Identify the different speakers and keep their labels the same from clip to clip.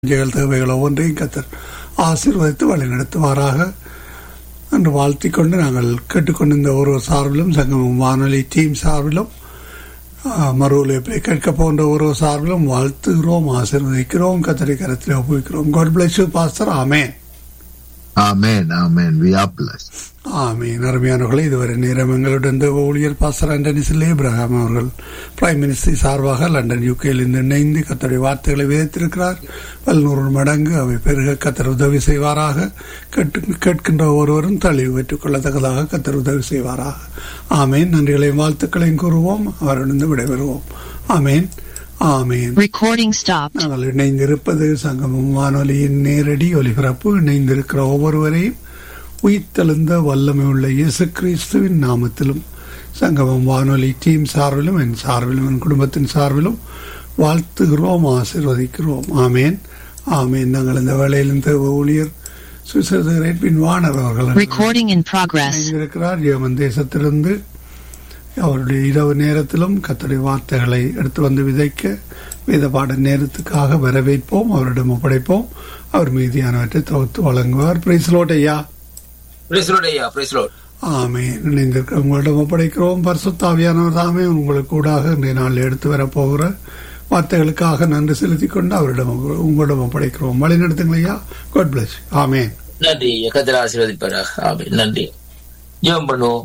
Speaker 1: வாஞ்சைகள் தேவைகள் ஒவ்வொன்றையும் கத்தர் ஆசீர்வதித்து வழிநடத்துவாராக என்று வாழ்த்திக் கொண்டு நாங்கள் கேட்டுக்கொண்டிருந்த ஒரு சார்பிலும் சங்கமம் வானொலி டீம் சார்பிலும் மறு ஒலிபரை கேட்க போன்ற ஒரு சார்பிலும் வாழ்த்துகிறோம் ஆசீர்வதிக்கிறோம் கத்தரை கரத்தில் ஒப்புவிக்கிறோம் காட் பிளஸ் யூ பாஸ்டர் ஆமேன்
Speaker 2: Amen. Amen. We are blessed.
Speaker 1: ஆமீன் அருமையானவர்களே இதுவரை நேரம் எங்களுடன் இந்த ஊழியர் பாஸ்டர் ஆண்டனி சில்லே இப்ராஹிம் அவர்கள் பிரைம் மினிஸ்டர் சார்பாக லண்டன் யூகேயில் இருந்து இணைந்து கத்தருடைய வார்த்தைகளை விதைத்திருக்கிறார் பல்நூறு மடங்கு அவை பெருக கத்தர் உதவி செய்வாராக கேட்டு கேட்கின்ற ஒருவரும் தழிவு பெற்றுக் கொள்ளத்தக்கதாக கத்தர் உதவி செய்வாராக ஆமேன் நன்றிகளையும் வாழ்த்துக்களையும் கூறுவோம் அவரிடம் விடைபெறுவோம் ஆமேன் ஆமேன்
Speaker 3: Recording stopped.
Speaker 1: நாங்கள் இணைந்திருப்பது சங்கமம் வானொலியின் நேரடி ஒலிபரப்பு இணைந்திருக்கிற ஒவ்வொருவரையும் உயிர்த்தெழுந்த வல்லமை உள்ள இயேசு கிறிஸ்துவின் நாமத்திலும் சங்கமம் வானொலி டீம் சார்பிலும் என் சார்பிலும் என் குடும்பத்தின் சார்பிலும் வாழ்த்துகிறோம் ஆசீர்வதிக்கிறோம் ஆமேன் ஆமேன் நாங்கள் இந்த வேளையில் இந்த ஊழியர் சுவிசேஷகரேட் பின் வாணர் அவர்கள்
Speaker 3: Recording in progress.
Speaker 1: இணைந்திருக்கிறார் ஜெர்மன் தேசத்திலிருந்து அவருடைய இரவு நேரத்திலும் கத்தருடைய வார்த்தைகளை எடுத்து வந்து விதைக்க வேத பாட நேரத்துக்காக வரவேற்போம் அவரிடம் ஒப்படைப்போம் அவர் மீதியானவற்றை தொகுத்து வழங்குவார் பிரைஸ்லோட் ஐயா
Speaker 4: பிரைஸ்லோட் ஐயா பிரைஸ்லோட்
Speaker 1: ஆமே இணைந்திருக்க உங்களிடம் ஒப்படைக்கிறோம் பரிசுத்தாவியானவர் தாமே உங்களுக்கு கூடாக இன்றைய நாளில் எடுத்து வரப்போகிற வார்த்தைகளுக்காக நன்றி செலுத்திக் கொண்டு அவரிடம் உங்களிடம் ஒப்படைக்கிறோம் வழி நடத்துங்கள் ஐயா காட் பிளஸ் ஆமேன்
Speaker 4: நன்றி ஐயா கத்திர ஆசீர்வதிப்பாராக ஆமென் நன்றி ஜெபம் பண்ணுவோம்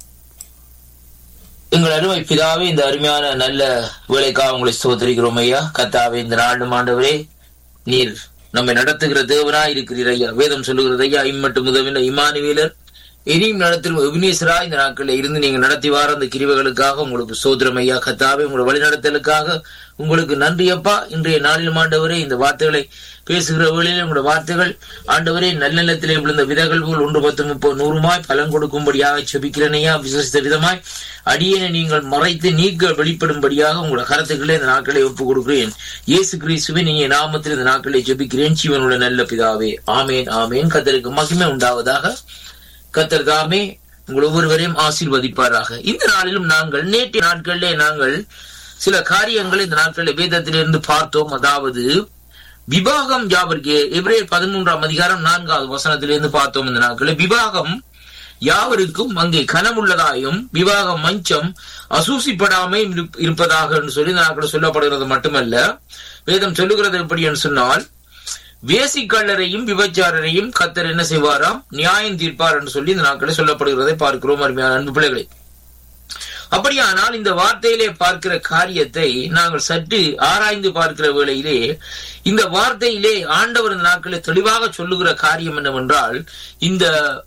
Speaker 4: எங்கள் அருமை பிதாவே இந்த அருமையான நல்ல வேலைக்காக உங்களை ஸ்தோத்திரிக்கிறோம் ஐயா கத்தாவே இந்த நாடு ஆண்டவரே நீர் நம்மை நடத்துகிற தேவனா இருக்கிறீர் ஐயா வேதம் சொல்லுகிறது ஐயா இம்மட்டும் உதவின இமானுவேலர் இனியும் நடத்தும் எபினேசரா இந்த நாட்களில் இருந்து நீங்க நடத்தி வார அந்த கிரிவுகளுக்காக உங்களுக்கு சோதரம் ஐயா கத்தாவே உங்களோட வழிநடத்தலுக்காக உங்களுக்கு நன்றி அப்பா இன்றைய நாளில் ஆண்டவரே இந்த வார்த்தைகளை பேசுகிற வேளையில் உங்களோட வார்த்தைகள் ஆண்டவரே நல்ல நிலத்திலே விழுந்த விதைகள் போல் ஒன்று பத்து முப்பது நூறுமாய் பலன் கொடுக்கும்படியாக செபிக்கிறனையா விசுவசித்த விதமாய் அடியனை நீங்கள் மறைத்து நீக்க வெளிப்படும்படியாக உங்களோட கருத்துக்களை இந்த நாட்களை ஒப்புக் கொடுக்கிறேன் இயேசு கிறிஸ்துவை நீங்க நாமத்தில் இந்த நாட்களை ஜெபிக்கிறேன் ஜீவனுள்ள நல்ல பிதாவே ஆமேன் ஆமேன் கத்தருக்கு மகிமை உண்டாவதாக கத்தர் தாமே உங்கள் ஒவ்வொருவரையும் ஆசீர்வதிப்பாராக இந்த நாளிலும் நாங்கள் நேற்றைய நாட்களிலே நாங்கள் சில காரியங்களை இந்த நாட்களில் வேதத்திலிருந்து பார்த்தோம் அதாவது விவாகம் யாவருக்கு எப்ரேல் பதிமூன்றாம் அதிகாரம் நான்காவது வசனத்திலிருந்து பார்த்தோம் இந்த நாட்களில் விவாகம் யாவருக்கும் அங்கே கனமுள்ளதாயும் விவாக மஞ்சம் அசூசிப்படாமல் இருப்பதாக என்று சொல்லி இந்த நாட்களில் சொல்லப்படுகிறது மட்டுமல்ல வேதம் சொல்லுகிறது எப்படி என்று சொன்னால் வேசிக்கல்லரையும் விபச்சாரரையும் கத்தர் என்ன செய்வாராம் நியாயம் தீர்ப்பார் என்று சொல்லி இந்த நாட்களில் சொல்லப்படுகிறதை பார்க்கிறோம் அருமையான அன்பு பிள்ளைகளை அப்படியானால் இந்த வார்த்தையிலே பார்க்கிற காரியத்தை நாங்கள் சற்று ஆராய்ந்து பார்க்கிற வேளையிலே இந்த வார்த்தையிலே ஆண்டவர் இந்த நாட்களில் தெளிவாக சொல்லுகிற காரியம் என்னவென்றால் இந்த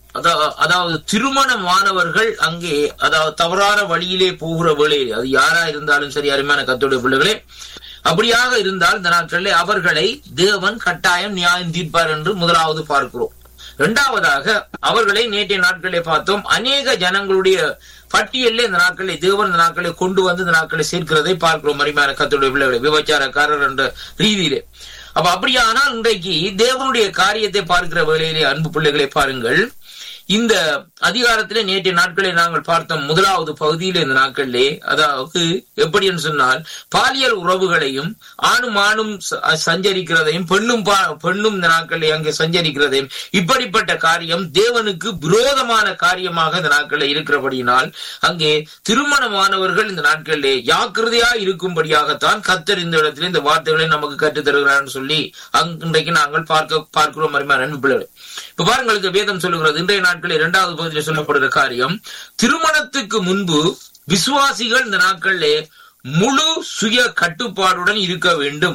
Speaker 4: அதாவது திருமணமானவர்கள் அங்கே அதாவது தவறான வழியிலே போகிற வேளையிலே அது யாரா இருந்தாலும் சரி அருமையான கத்தோடைய பிள்ளைகளே அப்படியாக இருந்தால் இந்த நாட்களிலே அவர்களை தேவன் கட்டாயம் நியாயம் தீர்ப்பார் என்று முதலாவது பார்க்கிறோம் இரண்டாவதாக அவர்களை நேற்றைய நாட்களிலே பார்த்தோம் அநேக ஜனங்களுடைய பட்டியலில் இந்த நாட்களை தேவன் இந்த நாட்களை கொண்டு வந்து இந்த நாட்களை சேர்க்கிறதை பார்க்கிறோம் மரிமான கத்துடைய பிள்ளைகளை விபச்சாரக்காரர் என்ற ரீதியிலே அப்ப அப்படியானால் இன்றைக்கு தேவனுடைய காரியத்தை பார்க்கிற வேளையிலே அன்பு பிள்ளைகளை பாருங்கள் இந்த அதிகாரத்திலே நேற்றைய நாட்களை நாங்கள் பார்த்தோம் முதலாவது பகுதியில் இந்த நாட்களிலே அதாவது எப்படி என்று சொன்னால் பாலியல் உறவுகளையும் ஆணும் ஆணும் சஞ்சரிக்கிறதையும் பெண்ணும் பெண்ணும் இந்த நாட்களில் அங்கே சஞ்சரிக்கிறதையும் இப்படிப்பட்ட காரியம் தேவனுக்கு விரோதமான காரியமாக இந்த நாட்களில் இருக்கிறபடியினால் அங்கே திருமணமானவர்கள் இந்த நாட்களிலே ஜாக்கிரதையா இருக்கும்படியாகத்தான் கத்தர் இந்த இடத்துல இந்த வார்த்தைகளை நமக்கு கற்றுத் தருகிறார் சொல்லி இன்றைக்கு நாங்கள் பார்க்க பார்க்கிறோம் அருமையான அன்பு பிள்ளைகள் இப்ப பாருங்களுக்கு வேதம் சொல்லுகிறது இன்றைய நாட்களில் இரண்டாவது பகுதியில் சொல்லப்படுகிற காரியம் திருமணத்துக்கு முன்பு விசுவாசிகள் இந்த நாட்களிலே முழு சுய கட்டுப்பாடுடன் இருக்க வேண்டும்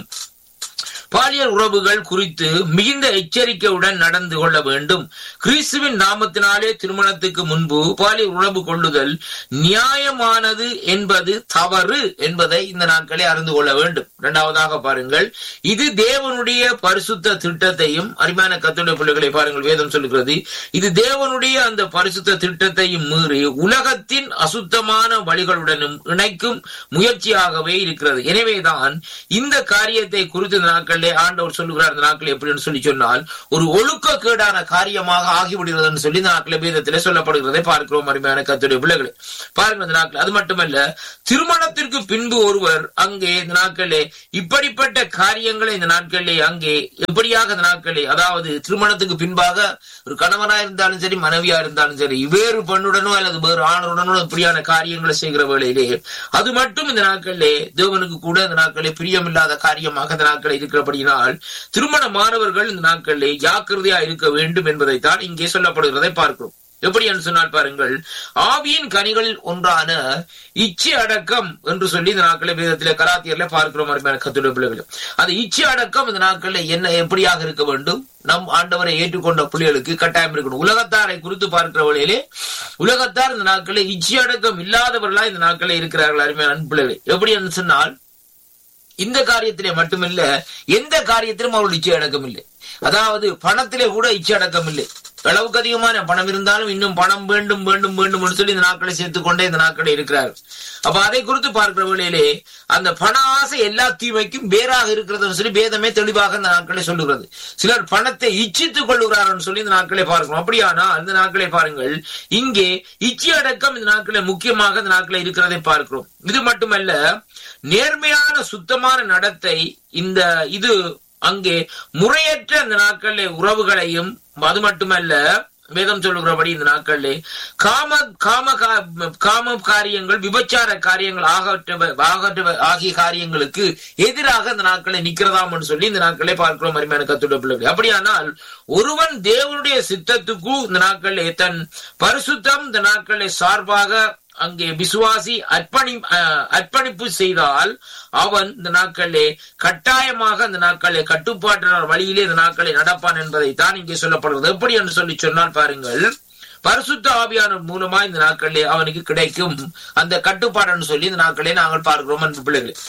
Speaker 4: பாலியல் உறவுகள் குறித்து மிகுந்த எச்சரிக்கையுடன் நடந்து கொள்ள வேண்டும் கிறிஸ்துவின் நாமத்தினாலே திருமணத்துக்கு முன்பு பாலியல் உறவு கொள்ளுதல் நியாயமானது என்பது தவறு என்பதை இந்த நாட்களே அறிந்து கொள்ள வேண்டும் இரண்டாவதாக பாருங்கள் இது தேவனுடைய பரிசுத்த திட்டத்தையும் அருமையான கத்துடைய பிள்ளைகளை பாருங்கள் வேதம் சொல்லுகிறது இது தேவனுடைய அந்த பரிசுத்த திட்டத்தையும் மீறி உலகத்தின் அசுத்தமான வழிகளுடனும் இணைக்கும் முயற்சியாகவே இருக்கிறது எனவேதான் இந்த காரியத்தை குறித்து இந்த நாட்கள் நாட்களிலே ஆண்டவர் சொல்லுகிறார் இந்த நாட்கள் எப்படின்னு சொல்லி சொன்னால் ஒரு ஒழுக்கக்கேடான காரியமாக ஆகிவிடுகிறதுன்னு சொல்லி இந்த நாட்களே வேதத்திலே சொல்லப்படுகிறதை பார்க்கிறோம் அருமையான கத்துடைய பிள்ளைகளை பாருங்க இந்த நாட்கள் அது மட்டுமல்ல திருமணத்திற்கு பின்பு ஒருவர் அங்கே இந்த நாட்களிலே இப்படிப்பட்ட காரியங்களை இந்த நாட்களிலே அங்கே எப்படியாக இந்த நாட்களிலே அதாவது திருமணத்துக்கு பின்பாக ஒரு கணவனா இருந்தாலும் சரி மனைவியா இருந்தாலும் சரி வேறு பெண்ணுடனோ அல்லது வேறு ஆணுடனோ இப்படியான காரியங்களை செய்கிற வேளையிலே அது மட்டும் இந்த நாட்களிலே தேவனுக்கு கூட இந்த நாட்களிலே பிரியமில்லாத காரியமாக இந்த நாட்களில் இருக்கிறபடியினால் திருமண மாணவர்கள் இந்த நாட்களிலே ஜாக்கிரதையா இருக்க வேண்டும் என்பதைத்தான் இங்கே சொல்லப்படுகிறதை பார்க்கிறோம் எப்படி என்று சொன்னால் பாருங்கள் ஆவியின் கனிகளில் ஒன்றான இச்சை அடக்கம் என்று சொல்லி இந்த நாட்களே வேதத்திலே கலாத்தியர்ல பார்க்கிறோம் அருமையான கத்துடைய பிள்ளைகள் அந்த இச்சை அடக்கம் இந்த நாட்களில் என்ன எப்படியாக இருக்க வேண்டும் நம் ஆண்டவரை ஏற்றுக்கொண்ட பிள்ளைகளுக்கு கட்டாயம் இருக்கணும் உலகத்தாரை குறித்து பார்க்கிற வழியிலே உலகத்தார் இந்த நாட்களில் இச்சை அடக்கம் இல்லாதவர்களா இந்த நாட்களில் இருக்கிறார்கள் அருமையான அன்பு பிள்ளைகளே எப்படி என்று சொன்னால் இந்த காரியத்திலே மட்டுமில்ல எந்த காரியத்திலும் அவர்கள் இச்சை அடக்கம் இல்லை அதாவது பணத்திலே கூட இச்சை அடக்கம் இல்லை அளவுக்கு அதிகமான பணம் இருந்தாலும் இன்னும் பணம் வேண்டும் வேண்டும் வேண்டும் என்று சொல்லி இந்த நாட்களை சேர்த்துக் கொண்டே இந்த நாட்களை இருக்கிறார் அப்ப அதை குறித்து பார்க்கிற வேளையிலே அந்த பண ஆசை எல்லா தீமைக்கும் வேறாக இருக்கிறதுன்னு சொல்லி வேதமே தெளிவாக இந்த நாட்களை சொல்லுகிறது சிலர் பணத்தை இச்சித்துக் கொள்ளுகிறார்கள் சொல்லி இந்த நாட்களை பார்க்கணும் அப்படியானா அந்த நாட்களை பாருங்கள் இங்கே இச்சி அடக்கம் இந்த நாட்களை முக்கியமாக இந்த நாட்களை இருக்கிறதை பார்க்கிறோம் இது மட்டுமல்ல நேர்மையான சுத்தமான நடத்தை இந்த இது அங்கே முறையற்ற அந்த நாட்களிலே உறவுகளையும் அது மட்டுமல்ல வேதம் சொல்லுகிறபடி இந்த நாட்களிலே காம காம கா- காம காரியங்கள் விபச்சார காரியங்கள் ஆகற்றவ ஆகற்றவ ஆகிய காரியங்களுக்கு எதிராக இந்த நாட்களை நிக்கிறதாம் சொல்லி இந்த நாட்களை பார்க்கிறோம் அருமையான கத்துடைய பிள்ளைகள் அப்படியானால் ஒருவன் தேவனுடைய சித்தத்துக்கு இந்த நாட்களிலே தன் பரிசுத்தம் இந்த நாட்களிலே சார்பாக அங்கே விசுவாசி அர்ப்பணி அஹ், அர்ப்பணிப்பு செய்தால் அவன் இந்த நாட்களிலே கட்டாயமாக இந்த நாட்களிலே கட்டுப்பாட்டினர் வழியிலே இந்த நாட்களை நடப்பான் என்பதை தான் இங்கே சொல்லப்படுகிறது எப்படி என்று சொல்லி சொன்னால் பாருங்கள் பரிசுத்த ஆவியான மூலமா இந்த நாட்களிலே அவனுக்கு கிடைக்கும் அந்த கட்டுப்பாடுன்னு சொல்லி இந்த நாட்களிலே நாங்கள் பார்க்கிறோம் அன்பு பிள்ளைகளே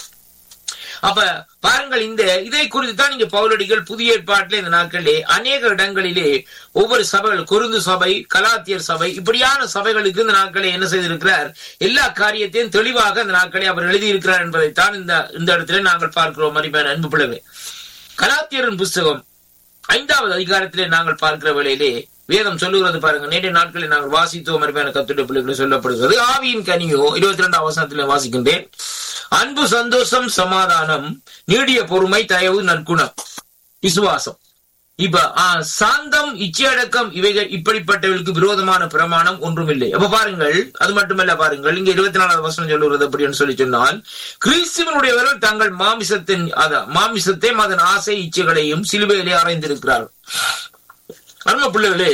Speaker 4: அப்ப பாருங்கள் இந்த இதை குறித்து தான் இங்க பவுலடிகள் புதிய ஏற்பாட்டிலே இந்த நாட்களிலே அநேக இடங்களிலே ஒவ்வொரு சபைகள் குருந்து சபை கலாத்தியர் சபை இப்படியான சபைகளுக்கு இந்த நாட்களை என்ன செய்திருக்கிறார் எல்லா காரியத்தையும் தெளிவாக இந்த நாட்களை அவர் எழுதியிருக்கிறார் என்பதைத்தான் இந்த இந்த இடத்திலே நாங்கள் பார்க்கிறோம் அருமையான அன்பு பிள்ளைகளே கலாத்தியரின் புஸ்தகம் ஐந்தாவது அதிகாரத்திலே நாங்கள் பார்க்கிற வேளையிலே வேதம் சொல்லுகிறது பாருங்க நேற்றைய நாட்களில் நாங்கள் வாசித்தோம் அருமையான கத்துடைய பிள்ளைகளை சொல்லப்படுகிறது ஆவியின் கனியோ இருபத்தி ரெண்டாம் வசனத்திலே வாசிக்கின்றேன் அன்பு சந்தோஷம் சமாதானம் நீடிய பொறுமை தயவு நற்குணம் விசுவாசம் இப்ப ஆ, சாந்தம் இச்சையடக்கம் இவைகள் இப்படிப்பட்டவர்களுக்கு விரோதமான பிரமாணம் ஒன்றுமில்லை அப்ப பாருங்கள் அது மட்டுமல்ல பாருங்கள் இங்க இருபத்தி நாலாவது வசனம் சொல்லுகிறது அப்படின்னு சொல்லி சொன்னால் கிறிஸ்துவனுடையவர்கள் தங்கள் மாமிசத்தின் அத மாமிசத்தையும் அதன் ஆசை இச்சைகளையும் சிலுவையிலே அறைந்திருக்கிறார்கள் அருமை பிள்ளைகளே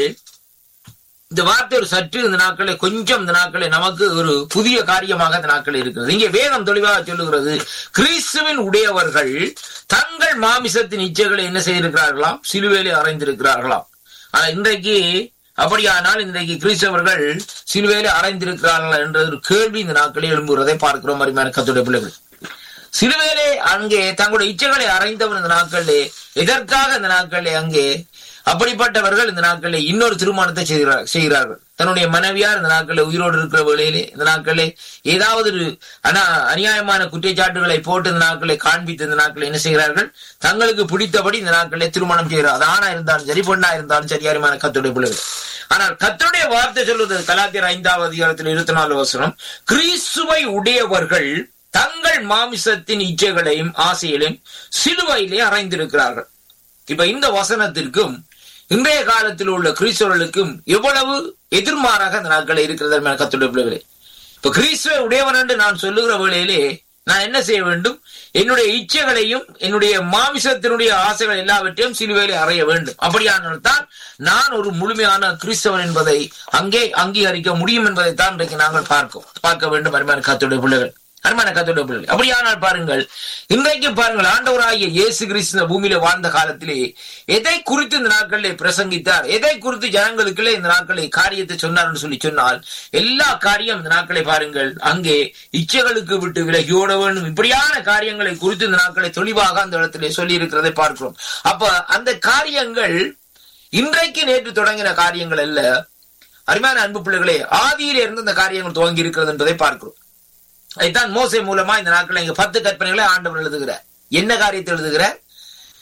Speaker 4: இந்த வார்த்தை ஒரு சற்று இந்த நாட்களே கொஞ்சம் இந்த நாட்களே நமக்கு ஒரு புதிய காரியமாக இந்த நாட்கள் இருக்கிறது இங்கே வேதம் தெளிவாக சொல்லுகிறது கிறிஸ்துவின் உடையவர்கள் தங்கள் மாமிசத்தின் இச்சைகளை என்ன செய்திருக்கிறார்களாம் சிலுவையிலே அறைந்திருக்கிறார்களாம் ஆனா இன்றைக்கு அப்படியானால் இன்றைக்கு கிறிஸ்தவர்கள் சிலுவையிலே அறைந்திருக்கிறார்களா என்ற ஒரு கேள்வி இந்த நாட்களே எழும்புகிறதை பார்க்கிறோம் அருமையான கத்துடைய பிள்ளைகள் சிலுவையிலே அங்கே தங்களுடைய இச்சைகளை அறைந்தவர் இந்த நாட்களிலே எதற்காக இந்த நாட்களிலே அங்கே அப்படிப்பட்டவர்கள் இந்த நாட்களில் இன்னொரு திருமணத்தை செய்கிறார் செய்கிறார்கள் தன்னுடைய மனைவியார் இந்த நாட்களில் உயிரோடு இருக்கிற வேளையிலே இந்த நாட்களில் ஏதாவது ஒரு அனா அநியாயமான குற்றச்சாட்டுகளை போட்டு இந்த நாட்களை காண்பித்து இந்த நாட்களில் என்ன செய்கிறார்கள் தங்களுக்கு பிடித்தபடி இந்த நாட்களில் திருமணம் செய்கிறார் அது ஆணா இருந்தாலும் சரி பொண்ணா இருந்தாலும் சரி அருமையான கத்துடைய பிள்ளைகள் ஆனால் கத்துடைய வார்த்தை சொல்வது கலாத்தியர் ஐந்தாவது அதிகாரத்தில் இருபத்தி நாலு வசனம் கிறிஸ்துவை உடையவர்கள் தங்கள் மாமிசத்தின் இச்சைகளையும் ஆசைகளையும் சிலுவையிலே அறைந்திருக்கிறார்கள் இப்ப இந்த வசனத்திற்கும் இன்றைய காலத்தில் உள்ள கிறிஸ்தவர்களுக்கும் எவ்வளவு எதிர்மாறாக அந்த நாட்கள் இருக்கிறது என கத்துடைய பிள்ளைகளே இப்ப கிறிஸ்துவ உடையவன் என்று நான் சொல்லுகிற வேளையிலே நான் என்ன செய்ய வேண்டும் என்னுடைய இச்சைகளையும் என்னுடைய மாமிசத்தினுடைய ஆசைகள் எல்லாவற்றையும் சிலுவையிலே அறைய வேண்டும் அப்படியானால் தான் நான் ஒரு முழுமையான கிறிஸ்தவன் என்பதை அங்கே அங்கீகரிக்க முடியும் என்பதை தான் இன்றைக்கு நாங்கள் பார்க்கும் பார்க்க வேண்டும் அருமையான கத்துடைய பிள்ளைகள் அருமையான கத்தோட பிள்ளை அப்படியானால் பாருங்கள் இன்றைக்கு பாருங்கள் ஆண்டவராகிய இயேசு கிறிஸ்து இந்த பூமியில வாழ்ந்த காலத்திலே எதை குறித்து இந்த நாட்களிலே பிரசங்கித்தார் எதை குறித்து ஜனங்களுக்குள்ளே இந்த நாட்களை காரியத்தை சொன்னார்னு சொல்லி சொன்னால் எல்லா காரியம் இந்த நாட்களை பாருங்கள் அங்கே இச்சைகளுக்கு விட்டு விலகி ஓட வேண்டும் இப்படியான காரியங்களை குறித்து இந்த நாட்களை தெளிவாக அந்த இடத்திலே சொல்லி இருக்கிறதை பார்க்கிறோம் அப்ப அந்த காரியங்கள் இன்றைக்கு நேற்று தொடங்கின காரியங்கள் அல்ல அருமையான அன்பு பிள்ளைகளே ஆதியில இருந்து இந்த காரியங்கள் துவங்கி இருக்கிறது என்பதை பார்க்கிறோம் அதைத்தான் மோசை மூலமா இந்த நாட்கள் இங்க பத்து கற்பனைகளை ஆண்டவர் எழுதுகிறார் என்ன காரியத்தை எழுதுகிறார்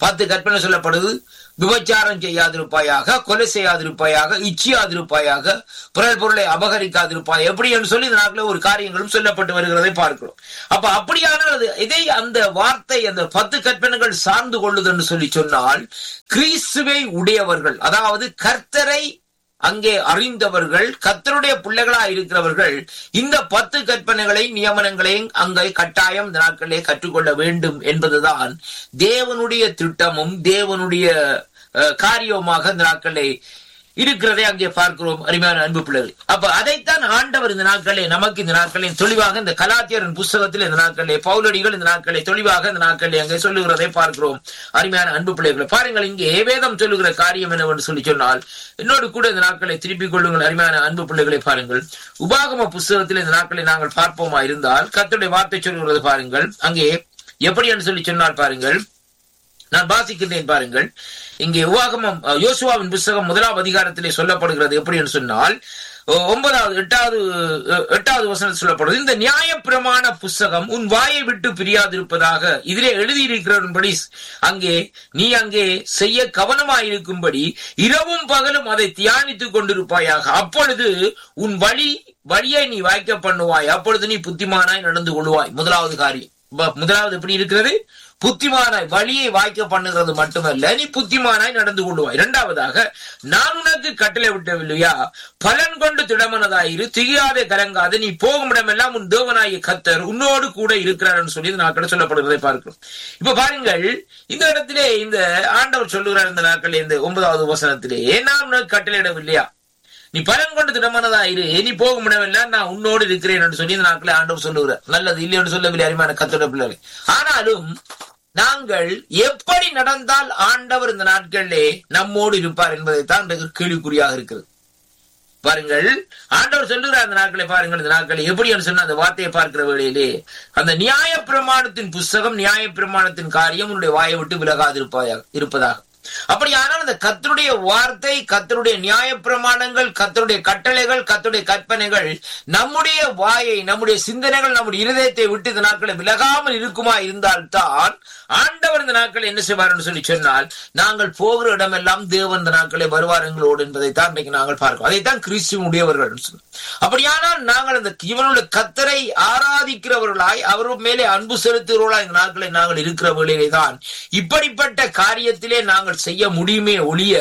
Speaker 4: பத்து கற்பனை சொல்லப்படுது விபச்சாரம் செய்யாதிருப்பாயாக கொலை செய்யாதிருப்பாயாக இச்சியாதிருப்பாயாக பிறர் பொருளை அபகரிக்காதிருப்பாய் எப்படி என்று சொல்லி இந்த நாட்களில் ஒரு காரியங்களும் சொல்லப்பட்டு வருகிறதை பார்க்கிறோம் அப்ப அப்படியானால் அது இதை அந்த வார்த்தை அந்த பத்து கற்பனைகள் சார்ந்து கொள்ளுது என்று சொல்லி சொன்னால் கிறிஸ்துவை உடையவர்கள் அதாவது கர்த்தரை அங்கே அறிந்தவர்கள் கர்த்தருடைய பிள்ளைகளா இருக்கிறவர்கள் இந்த பத்து கற்பனைகளை நியமனங்களையும் அங்கே கட்டாயம் இந்த நாட்களிலே கற்றுக்கொள்ள வேண்டும் என்பதுதான் தேவனுடைய திட்டமும் தேவனுடைய அஹ், காரியமாக இந்த நாட்களை இருக்கிறதை அங்கே பார்க்கிறோம் அருமையான அன்பு பிள்ளைகள் அப்ப அதைத்தான் ஆண்டவர் இந்த நாட்களே நமக்கு இந்த நாட்களில் தெளிவாக இந்த கலாத்தியரின் புஸ்தகத்தில் இந்த நாட்களே பவுலடிகள் இந்த நாட்களை தெளிவாக இந்த நாட்களே அங்கே சொல்லுகிறதை பார்க்கிறோம் அருமையான அன்பு பிள்ளைகளை பாருங்கள் இங்கே வேதம் சொல்லுகிற காரியம் என்னவென்று சொல்லி சொன்னால் என்னோடு கூட இந்த நாட்களை திருப்பிக் கொள்ளுங்கள் அருமையான அன்பு பிள்ளைகளை பாருங்கள் உபாகம புஸ்தகத்தில் இந்த நாட்களை நாங்கள் பார்ப்போமா இருந்தால் கர்த்தருடைய வார்த்தை சொல்லுகிறது பாருங்கள் அங்கே எப்படி என்று சொல்லி சொன்னால் பாருங்கள் நான் வாசிக்கின்றேன் பாருங்கள் இங்கே உவாகமம் அஹ், யோசுவாவின் புஸ்தகம் முதலாவது அதிகாரத்திலே சொல்லப்படுகிறது எப்படி என்று சொன்னால் ஒ- ஒன்பதாவது எட்டாவது அஹ், எட்டாவது வசனம் சொல்லப்படுது இந்த நியாயப்பிரமாண புஸ்தகம் உன் வாயை விட்டு பிரியாதிருப்பதாக இதிலே எழுதியிருக்கிறபடி அங்கே நீ அங்கே செய்ய கவனமாயிருக்கும்படி இரவும் பகலும் அதை தியானித்துக் கொண்டிருப்பாயாக அப்பொழுது உன் வழி வழியை நீ வாய்க்க பண்ணுவாய் அப்பொழுது நீ புத்திமானாய் நடந்து கொள்வாய் முதலாவது காரியம் ப- முதலாவது எப்படி இருக்கிறது புத்திமானாய் வழியை வாய்க்க பண்ணுகிறது மட்டுமல்ல நீ புத்திமானாய் நடந்து கொள்வாய் இரண்டாவதாக நான் உனக்கு கட்டளை விட்டவில்லையா பலன் கொண்டு திடமனதாயிரு திகையாதே கலங்காது நீ போகும் இடமெல்லாம் உன் தேவனாகிய கத்தர் உன்னோடு கூட இருக்கிறார் சொல்லி இந்த நாட்கள் சொல்லப்படுவதை பார்க்கிறோம் இப்ப பாருங்கள் இந்த இடத்திலே இந்த ஆண்டவர் சொல்லுகிறார் இந்த நாட்கள் இந்த ஒன்பதாவது வசனத்திலே நான் உனக்கு கட்டளையிடவில்லையா நீ பலன் கொண்டு திடமானதா இரு நீ போகும் இடமெல்லாம் நான் உன்னோடு இருக்கிறேன் என்று சொல்லி இந்த நாட்களை ஆண்டவர் சொல்லுகிறார் நல்லது இல்லை என்று சொல்லவில்லை அருமையான கத்தோட பிள்ளைகளை ஆனாலும் நாங்கள் எப்படி நடந்தால் ஆண்டவர் இந்த நாட்களிலே நம்மோடு இருப்பார் என்பதைத்தான் இன்றைக்கு கேள்விக்குறியாக இருக்கிறது பாருங்கள் ஆண்டவர் சொல்லுகிறார் அந்த நாட்களை பாருங்கள் இந்த நாட்களை எப்படி என்று சொன்ன அந்த வார்த்தையை பார்க்கிற வேளையிலே அந்த நியாய பிரமாணத்தின் புஸ்தகம் நியாய பிரமாணத்தின் காரியம் உன்னுடைய வாயை விட்டு விலகாதிருப்பாயாக இருப்பதாக அப்படியானால் அந்த கத்தருடைய வார்த்தை கத்தருடைய நியாய பிரமாணங்கள் கத்தருடைய கட்டளைகள் கத்தருடைய கற்பனைகள் நம்முடைய வாயை நம்முடைய சிந்தனைகள் நம்முடைய இருதயத்தை விட்டு இந்த நாட்களை விலகாமல் இருக்குமா இருந்தால்தான் ஆண்டவர் இந்த நாட்களை என்ன செய்வார் என்று சொல்லி சொன்னால் நாங்கள் போகிற இடமெல்லாம் தேவன் இந்த நாட்களை வருவார் எங்களோடு என்பதைத்தான் இன்றைக்கு நாங்கள் பார்க்கிறோம் அதைத்தான் கிறிஸ்துவனுடையவர்கள் என்று சொல்லி அப்படியானால் நாங்கள் அந்த இவனுடைய கத்தரை ஆராதிக்கிறவர்களாய் அவர் மேலே அன்பு செலுத்துகிறவர்களாய் இந்த நாட்களை நாங்கள் இருக்கிற வேளையிலே தான் இப்படிப்பட்ட காரியத்திலே நாங்கள் செய்ய முடியுமே ஒழிய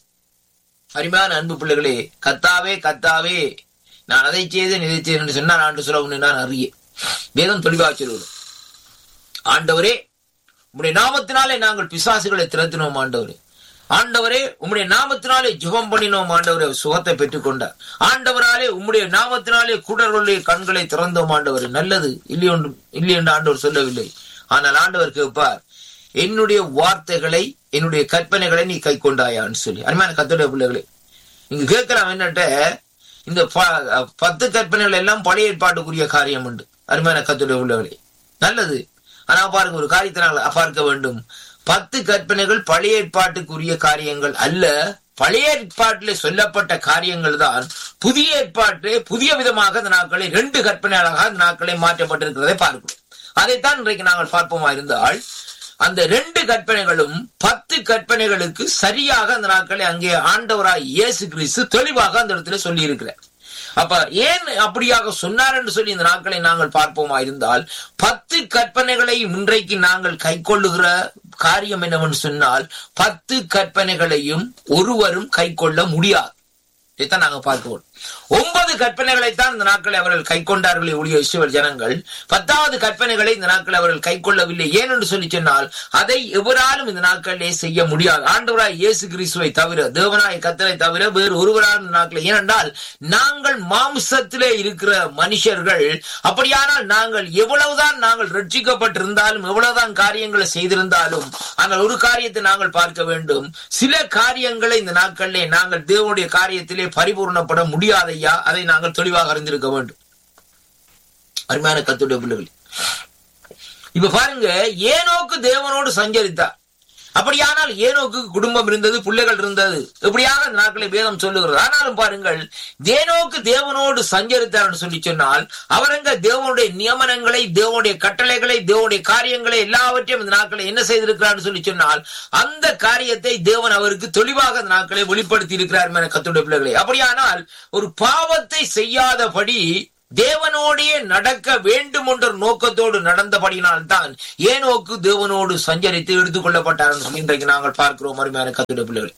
Speaker 4: அருமையான அன்பு பிள்ளைகளே கத்தாவே கத்தாவே நான் அதை செய்தேன் இதை செய்தேன் என்று சொன்னால் ஆண்டு சொல்ல உன்னை நான் அறிய வேதம் தெளிவாக சொல்லுகிறோம் ஆண்டவரே உம்முடைய நாமத்தினாலே நாங்கள் பிசாசுகளை திறத்தினோம் ஆண்டவரே ஆண்டவரே உம்முடைய நாமத்தினாலே ஜெபம் பண்ணினோம் ஆண்டவரே சுகத்தை பெற்றுக்கொண்டார் ஆண்டவராலே உம்முடைய நாமத்தினாலே குடர்களுடைய கண்களை திறந்தோம் ஆண்டவரே நல்லது இல்லை ஒன்று இல்லை என்று ஆண்டவர் சொல்லவில்லை ஆனால் ஆண்டவர் கேட்பார் என்னுடைய வார்த்தைகளை என்னுடைய கற்பனைகளை நீ கை கொண்டாயான்னு சொல்லி அருமையான கத்துடைய பிள்ளைகளே நீங்க கேட்கலாம் என்னட்ட இந்த ப- பத்து கற்பனைகள் எல்லாம் பழைய ஏற்பாட்டுக்குரிய காரியம் உண்டு அருமையான கத்துடைய பிள்ளைகளே நல்லது ஆனா பாருங்க ஒரு காரியத்தை நாங்கள் பார்க்க வேண்டும் பத்து கற்பனைகள் பழைய ஏற்பாட்டுக்குரிய காரியங்கள் அல்ல பழைய ஏற்பாட்டிலே சொல்லப்பட்ட காரியங்கள் தான் புதிய ஏற்பாட்டு புதிய விதமாக இந்த நாட்களை ரெண்டு கற்பனைகளாக இந்த நாட்களை மாற்றப்பட்டிருக்கிறதை பார்க்கிறோம் அதைத்தான் இன்றைக்கு நாங்கள் பார்ப்போமா இருந்தால் அந்த ரெண்டு கற்பனைகளும் பத்து கற்பனைகளுக்கு சரியாக அந்த நாட்களை அங்கே ஆண்டவராய் இயேசு கிறிஸ்து தெளிவாக அந்த இடத்துல சொல்லி இருக்கிறார் அப்ப ஏன் அப்படியாக சொன்னார் என்று சொல்லி இந்த நாட்களை நாங்கள் பார்ப்போமா இருந்தால் பத்து கற்பனைகளை இன்றைக்கு நாங்கள் கைக்கொள்ளுகிற காரியம் என்னவென்று சொன்னால் பத்து கற்பனைகளையும் ஒருவரும் கைக்கொள்ள முடியாது இதைத்தான் நாங்க பார்க்கிறோம் ஒன்பது கற்பனைகளைத்தான் இந்த நாட்களை அவர்கள் கை கொண்டார்களே ஒழிய இஸ்ரவேல் ஜனங்கள் பத்தாவது கற்பனைகளை இந்த நாட்கள் அவர்கள் கை கொள்ளவில்லை ஏன் என்று சொல்லி சொன்னால் அதை எவராலும் இந்த நாட்களிலே செய்ய முடியாது ஆண்டவராய் இயேசு கிறிஸ்துவை தவிர தேவனாய் கத்தரை தவிர வேறு ஒருவராலும் இந்த நாட்களில் ஏனென்றால் நாங்கள் மாம்சத்திலே இருக்கிற மனுஷர்கள் அப்படியானால் நாங்கள் எவ்வளவுதான் நாங்கள் ரட்சிக்கப்பட்டிருந்தாலும் எவ்வளவுதான் காரியங்களை செய்திருந்தாலும் ஆனால் ஒரு காரியத்தை நாங்கள் பார்க்க வேண்டும் சில காரியங்களை இந்த நாட்களிலே நாங்கள் தேவனுடைய காரியத்திலே பரிபூர்ணப்பட முடியாதையா அதை நாங்கள் தெளிவாக அறிந்திருக்க வேண்டும் அருமையான கத்துடைய பிள்ளைகள் இப்ப பாருங்க ஏனோக்கு தேவனோடு சஞ்சரித்தார் அப்படியானால் ஏனோக்கு குடும்பம் இருந்தது பிள்ளைகள் இருந்தது இப்படியாக இந்த நாட்களை வேதம் சொல்லுகிறது ஆனாலும் பாருங்கள் தேனோக்கு தேவனோடு சஞ்சரித்தார் சொல்லி சொன்னால் அவரங்க தேவனுடைய நியமனங்களை தேவனுடைய கட்டளைகளை தேவனுடைய காரியங்களை எல்லாவற்றையும் இந்த நாட்களை என்ன செய்திருக்கிறார் சொல்லி சொன்னால் அந்த காரியத்தை தேவன் அவருக்கு தெளிவாக இந்த நாட்களை வெளிப்படுத்தி இருக்கிறார் என கத்துடைய பிள்ளைகளை அப்படியானால் ஒரு பாவத்தை செய்யாதபடி தேவனோடே நடக்க வேண்டும் என்ற நோக்கத்தோடு நடந்தபடியினால்தான் ஏனோக்கு தேவனோடு சஞ்சரித்து எடுத்துக்கொள்ளப்பட்டார் என்று சொல்லி இன்றைக்கு நாங்கள் பார்க்கிறோம் அருமையான கத்துடைய பிள்ளைகளை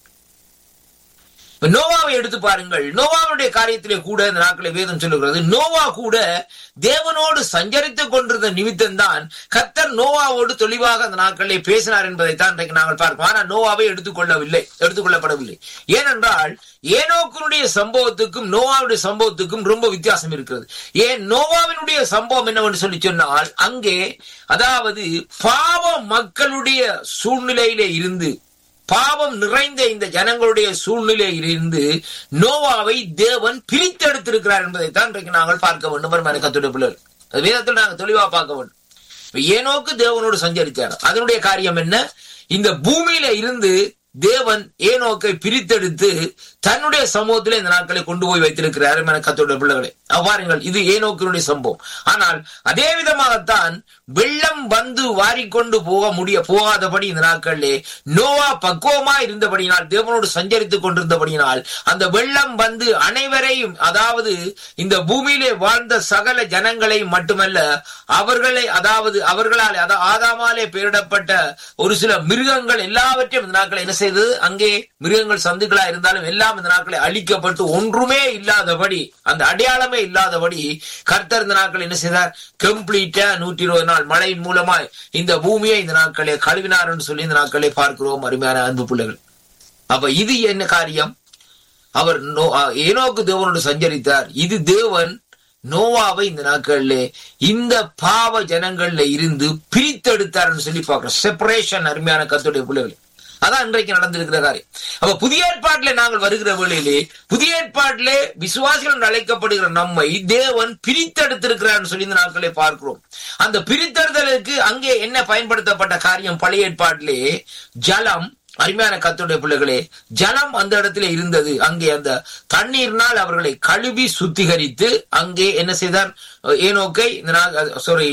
Speaker 4: இப்ப நோவாவை எடுத்து பாருங்கள் நோவாவுடைய காரியத்திலே கூட இந்த நாட்களை வேதம் சொல்லுகிறது நோவா கூட தேவனோடு சஞ்சரித்துக் கொண்டிருந்த நிமித்தம் தான் கத்தர் நோவாவோடு தெளிவாக அந்த நாட்களிலே பேசினார் என்பதைத்தான் இன்றைக்கு நாங்கள் பார்க்கிறோம் ஆனால் நோவாவை எடுத்துக்கொள்ளவில்லை எடுத்துக்கொள்ளப்படவில்லை ஏனென்றால் ஏனோக்கனுடைய சம்பவத்துக்கும் நோவாவுடைய சம்பவத்துக்கும் ரொம்ப வித்தியாசம் இருக்கிறது ஏன் நோவாவினுடைய சம்பவம் என்னவென்று சொல்லி சொன்னால் அங்கே அதாவது பாவ மக்களுடைய சூழ்நிலையிலே இருந்து பாவம் நிறைந்த இந்த ஜனங்களுடைய சூழ்நிலையில் இருந்து நோவாவை தேவன் பிரித்தெடுத்திருக்கிறார் என்பதைத்தான் இன்றைக்கு நாங்கள் பார்க்க வேண்டும் வருமான கத்துடைய பிள்ளைகள் அது வேதத்தில் நாங்கள் தெளிவா பார்க்க வேண்டும் இப்ப ஏனோக்கு தேவனோடு சஞ்சரித்தார் அதனுடைய காரியம் என்ன இந்த பூமியில இருந்து தேவன் ஏனோக்கை பிரித்தெடுத்து தன்னுடைய சமூகத்தில் இந்த நாட்களை கொண்டு போய் வைத்திருக்கிறார் என கத்தோட பிள்ளைகளை அவ்வாறுங்கள் இது ஏனோக்கினுடைய சம்பவம் ஆனால் அதே விதமாகத்தான் வெள்ளம் வந்து வாரிக்கொண்டு போக முடிய போகாதபடி இந்த நாட்களிலே நோவா பக்குவமா இருந்தபடியினால் தேவனோடு சஞ்சரித்துக் கொண்டிருந்தபடியினால் அந்த வெள்ளம் வந்து அனைவரையும் அதாவது இந்த பூமியிலே வாழ்ந்த சகல ஜனங்களையும் மட்டுமல்ல அவர்களை அதாவது அவர்களால் அதாவது ஆதாமாலே பெயரிடப்பட்ட ஒரு சில மிருகங்கள் எல்லாவற்றையும் இந்த நாட்களை என்ன செய்தது அங்கே மிருகங்கள் சந்துக்களா இருந்தாலும் எல்லாம் இந்த நாட்களை அழிக்கப்பட்டு ஒன்றுமே இல்லாதபடி அந்த அடையாளமே இல்லாதபடி கர்த்தர் இந்த நாட்கள் என்ன செய்தார் கம்ப்ளீட்டா நூற்றி இருபது நாள் மழையின் மூலமாய் இந்த பூமியை இந்த நாட்களை கழுவினார் என்று சொல்லி இந்த நாட்களை பார்க்கிறோம் அருமையான அன்பு பிள்ளைகள் அப்ப இது என்ன காரியம் அவர் நோ- அ, ஏனோக்கு தேவனோடு சஞ்சரித்தார் இது தேவன் நோவாவை இந்த நாட்களிலே இந்த பாவ ஜனங்கள்ல இருந்து பிரித்தெடுத்தார்னு சொல்லி பார்க்கிறோம் செப்பரேஷன் அருமையான கத்துடைய பிள்ளைகள் அதான் இன்றைக்கு நடந்திருக்கிற காரியம் அப்ப புதிய ஏற்பாட்டிலே நாங்கள் வருகிற வேளையிலே புதிய ஏற்பாட்டிலே விசுவாசிகள் என்று அழைக்கப்படுகிற நம்மை தேவன் பிரித்தெடுத்திருக்கிறார் சொல்லி இந்த நாட்களை பார்க்கிறோம் அந்த பிரித்தெடுத்தலுக்கு அங்கே என்ன பயன்படுத்தப்பட்ட காரியம் பழைய ஏற்பாட்டிலே ஜலம் அருமையான கத்துடைய பிள்ளைகளே ஜலம் அந்த இடத்துல இருந்தது அங்கே அந்த தண்ணீர்னால் அவர்களை கழுவி சுத்திகரித்து அங்கே என்ன செய்தார் ஏனோக்கை இந்த சாரி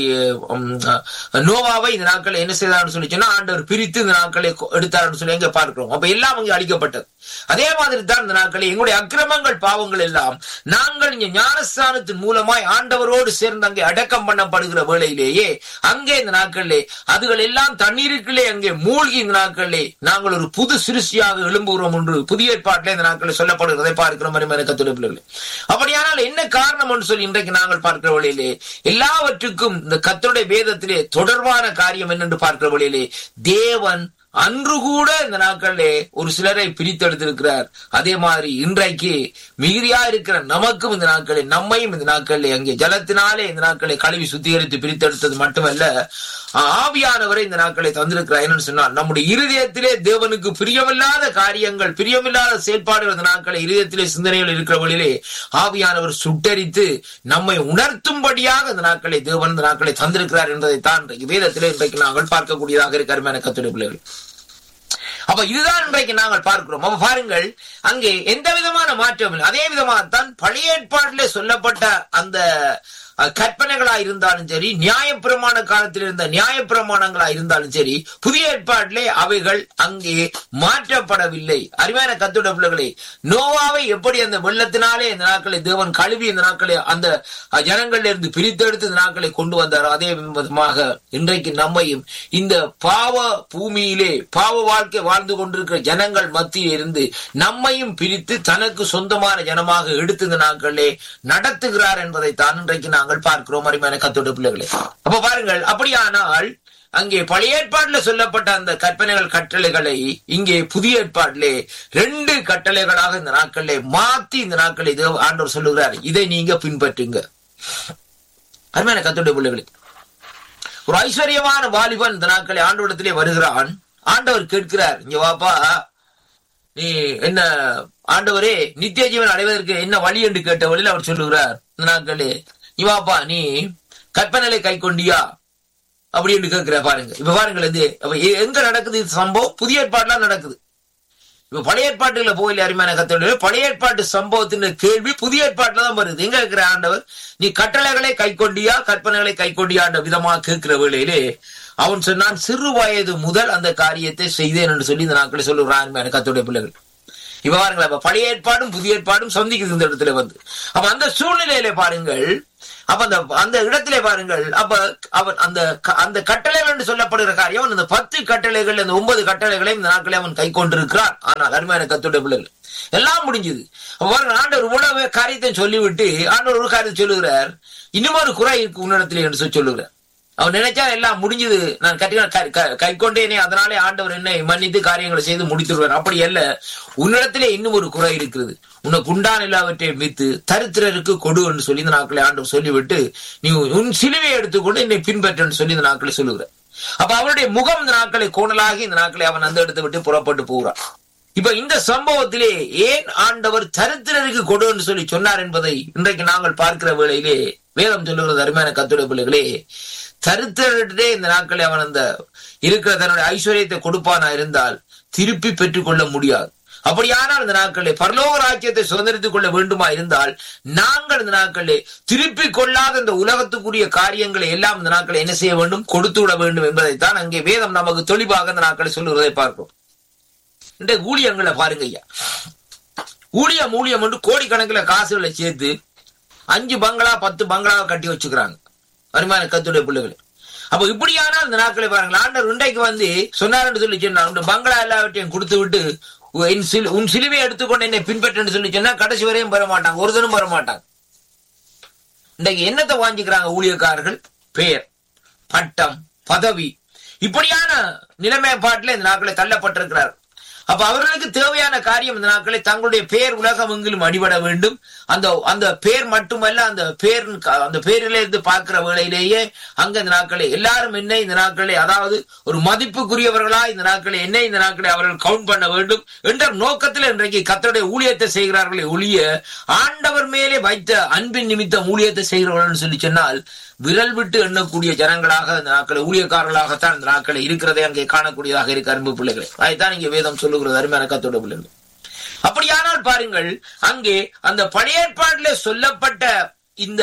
Speaker 4: நோவாவை இந்த நாட்களை என்ன செய்தார்னு சொல்லி சொன்னா ஆண்டவர் பிரித்து இந்த நாட்களை கொ- எடுத்தார்னு சொல்லி எங்க பார்க்கிறோம் அப்ப எல்லாம் அங்கே அழிக்கப்பட்டது அதே மாதிரி தான் இந்த நாட்களை எங்களுடைய அக்கிரமங்கள் பாவங்கள் எல்லாம் நாங்கள் இங்க ஞானஸ்தானத்தின் மூலமாய் ஆண்டவரோடு சேர்ந்து அங்கே அடக்கம் பண்ணப்படுகிற வேளையிலேயே அங்கே இந்த நாட்களிலே அதுகள் எல்லாம் தண்ணீருக்குள்ளே அங்கே மூழ்கி இந்த நாட்களிலே நாங்கள் ஒரு புது சிருஷ்டியாக எழும்புகிறோம் என்று புதிய ஏற்பாட்டிலே இந்த நாட்களில் சொல்லப்படுகிறதை பார்க்கிறோம் மறுமனை கத்துடைய பிள்ளைகளே அப்படியானால் என்ன காரணம் என்று சொல்லி இன்றைக்கு நாங்கள் பார்க்கிற வழியிலே எல்லாவற்றுக்கும் இந்த கத்தருடைய வேதத்திலே தொடர்பான காரியம் என்னென்று பார்க்கிற வழியிலே தேவன் அன்று கூட இந்த நாட்களிலே ஒரு சிலரை பிரித்தெடுத்திருக்கிறார் அதே மாதிரி இன்றைக்கு மிகுதியா இருக்கிற நமக்கும் இந்த நாட்களில் நம்மையும் இந்த நாட்களிலே அங்கே ஜலத்தினாலே இந்த நாட்களை கழுவி சுத்திகரித்து பிரித்தெடுத்தது மட்டுமல்ல ஆவியானவரை இந்த நாட்களை தந்திருக்கிறார் என்னன்னு சொன்னால் நம்முடைய இருதயத்திலே தேவனுக்கு பிரியமில்லாத காரியங்கள் பிரியமில்லாத செயல்பாடுகள் இந்த நாட்களை இருதயத்திலே சிந்தனைகள் இருக்கிற வழியிலே ஆவியானவர் சுட்டரித்து நம்மை உணர்த்தும்படியாக இந்த நாட்களை தேவன் இந்த நாட்களை தந்திருக்கிறார் என்பதை தான் இன்றைக்கு வேதத்திலே இன்றைக்கு நாங்கள் பார்க்கக்கூடியதாக இருக்கிற கத்துடைய பிள்ளைகள் அப்ப இதுதான் இன்றைக்கு நாங்கள் பார்க்கிறோம் அப்ப பாருங்கள் அங்கே எந்த விதமான மாற்றம் இல்லை அதே விதமாகத்தான் பழைய ஏற்பாட்டிலே சொல்லப்பட்ட அந்த அஹ், கற்பனைகளா இருந்தாலும் சரி நியாயப்பிரமாண காலத்தில் இருந்த நியாயப்பிரமாணங்களா இருந்தாலும் சரி புதிய ஏற்பாட்டிலே அவைகள் அங்கே மாற்றப்படவில்லை அருமையான கத்துட பிள்ளைகளே நோவாவை எப்படி அந்த வெள்ளத்தினாலே இந்த நாட்களை தேவன் கழுவி இந்த நாட்களை அந்த அஹ், ஜனங்கள்ல இருந்து பிரித்தெடுத்து இந்த நாட்களை கொண்டு வந்தாரோ அதே விதமாக இன்றைக்கு நம்மையும் இந்த பாவ பூமியிலே பாவ வாழ்க்கை வாழ்ந்து கொண்டிருக்கிற ஜனங்கள் மத்தியில் இருந்து நம்மையும் பிரித்து தனக்கு சொந்தமான ஜனமாக எடுத்து இந்த நாட்களிலே நடத்துகிறார் என்பதை தான் இன்றைக்கு நாங்கள் பார்க்கிறோம் அருமையான கத்தோட பிள்ளைகளே அப்ப பாருங்கள் அப்படியானால் அங்கே பழைய ஏற்பாட்டில் சொல்லப்பட்ட அந்த கற்பனைகள் கட்டளைகளை இங்கே புதிய ஏற்பாட்டிலே ரெண்டு கட்டளைகளாக இந்த நாட்களிலே மாத்தி இந்த நாட்களை தேவ- ஆண்டவர் சொல்லுகிறார் இதை நீங்க பின்பற்றுங்க அருமையான கத்தோட பிள்ளைகளே ஒரு ஐஸ்வர்யமான வாலிபன் இந்த நாட்களை ஆண்டவரிடத்திலே வருகிறான் ஆண்டவர் கேட்கிறார் இங்க வாப்பா நீ என்ன ஆண்டவரே நித்திய ஜீவன் அடைவதற்கு என்ன வழி என்று கேட்ட வழியில் அவர் சொல்லுகிறார் இந்த நாட்களே நீ வாப்பா நீ கற்பனைகளை கை கொண்டியா அப்படின்னு கேட்கிற பாருங்க இப்ப பாருங்கள் இது அப்ப எ- எங்க நடக்குது இது சம்பவம் புதிய ஏற்பாடுலாம் நடக்குது இப்ப பழைய ஏற்பாட்டுல போயில அருமையான கத்தோட பழைய ஏற்பாட்டு சம்பவத்தின் கேள்வி புதிய ஏற்பாட்டுல தான் வருது எங்க இருக்கிற ஆண்டவர் நீ கட்டளைகளை கை கொண்டியா கற்பனைகளை கை கொண்டியான்ற விதமா கேட்கிற வேளையிலே அவன் சொன்னான் சிறு வயது முதல் அந்த காரியத்தை செய்தேன் என்று சொல்லி இந்த நாட்களை சொல்லுகிறான் அருமையான கத்தோடைய பிள்ளைகள் இப்ப பாருங்களேன் அப்ப பழைய ஏற்பாடும் புதிய ஏற்பாடும் சந்திக்குது இந்த இடத்துல வந்து அப்ப அந்த சூழ்நிலையில பாருங்கள் அப்ப அந்த அந்த இடத்திலே பாருங்கள் அப்ப அவன் அந்த க- அந்த கட்டளைகள் என்று சொல்லப்படுகிற காரியம் அவன் அந்த பத்து கட்டளைகள் அந்த ஒன்பது கட்டளைகளையும் இந்த நாட்களே அவன் கை கொண்டிருக்கிறான் ஆனால் அருமையான கத்துடைய பிள்ளைகள் எல்லாம் முடிஞ்சது அப்ப பாருங்க ஆண்டவர் உணவு காரியத்தை சொல்லிவிட்டு ஆண்டவர் ஒரு காரியத்தை சொல்லுகிறார் இன்னும் ஒரு குறை இருக்கு உன்னிடத்திலே என்று சொல்லி சொல்லுகிறார் அவன் நினைச்சா எல்லாம் முடிஞ்சது நான் கட்டி கை கொண்டேனே அதனாலே ஆண்டவர் என்னை மன்னித்து காரியங்களை செய்து முடித்துடுவார் அப்படி அல்ல உன்னிடத்திலே இன்னும் ஒரு குறை இருக்கிறது உனக்கு உண்டான எல்லாவற்றையும் மீத்து தரித்திரருக்கு கொடு என்று சொல்லி இந்த நாட்களை ஆண்டவர் சொல்லிவிட்டு நீ உன் சிலுவையை எடுத்துக்கொண்டு என்னை பின்பற்றன்னு சொல்லி இந்த நாட்களை சொல்லுகிறார் அப்ப அவருடைய முகம் இந்த நாட்களை கோணலாகி இந்த நாட்களை அவன் அந்த இடத்தை விட்டு புறப்பட்டு போகிறான் இப்ப இந்த சம்பவத்திலே ஏன் ஆண்டவர் தரித்திரருக்கு கொடு என்று சொல்லி சொன்னார் என்பதை இன்றைக்கு நாங்கள் பார்க்கிற வேளையிலே வேதம் சொல்லுகிறது அருமையான கத்துடைய பிள்ளைகளே தரித்திரே இந்த நாட்களை அவன் அந்த இருக்கிற தன்னுடைய ஐஸ்வர்யத்தை கொடுப்பானா இருந்தால் திருப்பி பெற்றுக்கொள்ள முடியாது அப்படியானால் இந்த நாட்களே பரலோக ராஜ்யத்தை சுதந்திரித்துக் கொள்ள வேண்டுமா இருந்தால் நாங்கள் இந்த நாட்களே திருப்பி கொள்ளாத இந்த உலகத்துக்குரிய காரியங்களை எல்லாம் இந்த நாட்களை என்ன செய்ய வேண்டும் கொடுத்து விட வேண்டும் என்பதைத்தான் அங்கே வேதம் நமக்கு தெளிவாக இந்த நாட்களை சொல்லுவதை பார்க்கிறோம் இந்த ஊழியங்களை பாருங்க ஐயா ஊழியம் ஊழியம் என்று கோடிக்கணக்கில் காசுகளை சேர்த்து அஞ்சு பங்களா பத்து பங்களாவை கட்டி வச்சுக்கிறாங்க வருமான கத்துடைய பிள்ளைகள் அப்ப இப்படியானால் இந்த நாட்களை பாருங்கள் ஆண்டவர் இன்றைக்கு வந்து சொன்னார்னு சொல்லி சொன்னார் உன் பங்களா எல்லாவற்றையும் கொடுத்து விட்டு உன் சிலு- உன் சிலுவை எடுத்துக்கொண்டு என்னை பின்பற்றுன்னு சொல்லி சொன்னா கடைசி வரையும் பெற மாட்டாங்க ஒருத்தனும் பெற மாட்டாங்க இன்றைக்கு என்னத்தை வாங்கிக்கிறாங்க ஊழியக்காரர்கள் பெயர் பட்டம் பதவி இப்படியான நிலைமைப்பாட்டில் இந்த நாட்களை தள்ளப்பட்டிருக்கிறார் அப்ப அவர்களுக்கு தேவையான காரியம் இந்த நாட்களை தங்களுடைய பேர் உலகம் எங்கிலும் அடிபட வேண்டும் அந்த அந்த பேர் மட்டுமல்ல அந்த பேர் அந்த பேரிலே இருந்து பார்க்கிற வேளையிலேயே அங்க இந்த நாட்களை எல்லாரும் என்ன இந்த நாட்களை அதாவது ஒரு மதிப்புக்குரியவர்களா இந்த நாட்களை என்ன இந்த நாட்களை அவர்கள் கவுண்ட் பண்ண வேண்டும் என்ற நோக்கத்தில் இன்றைக்கு கத்தருடைய ஊழியத்தை செய்கிறார்களே ஒழிய ஆண்டவர் மேலே வைத்த அன்பின் நிமித்தம் ஊழியத்தை செய்கிறவர்கள் சொல்லி சொன்னால் விரல் விட்டு எண்ணக்கூடிய ஜனங்களாக இந்த நாட்களை ஊழியக்காரர்களாகத்தான் இந்த நாட்களை இருக்கிறதை அங்கே காணக்கூடியதாக இருக்கு அன்பு பிள்ளைகளை அதைத்தான் இங்கே வேதம் சொல்லுகிறது அருமையான கத்தோட பிள்ளைகள் அப்படியானால் பாருங்கள் அங்கே அந்த பழைய ஏற்பாட்டிலே சொல்லப்பட்ட இந்த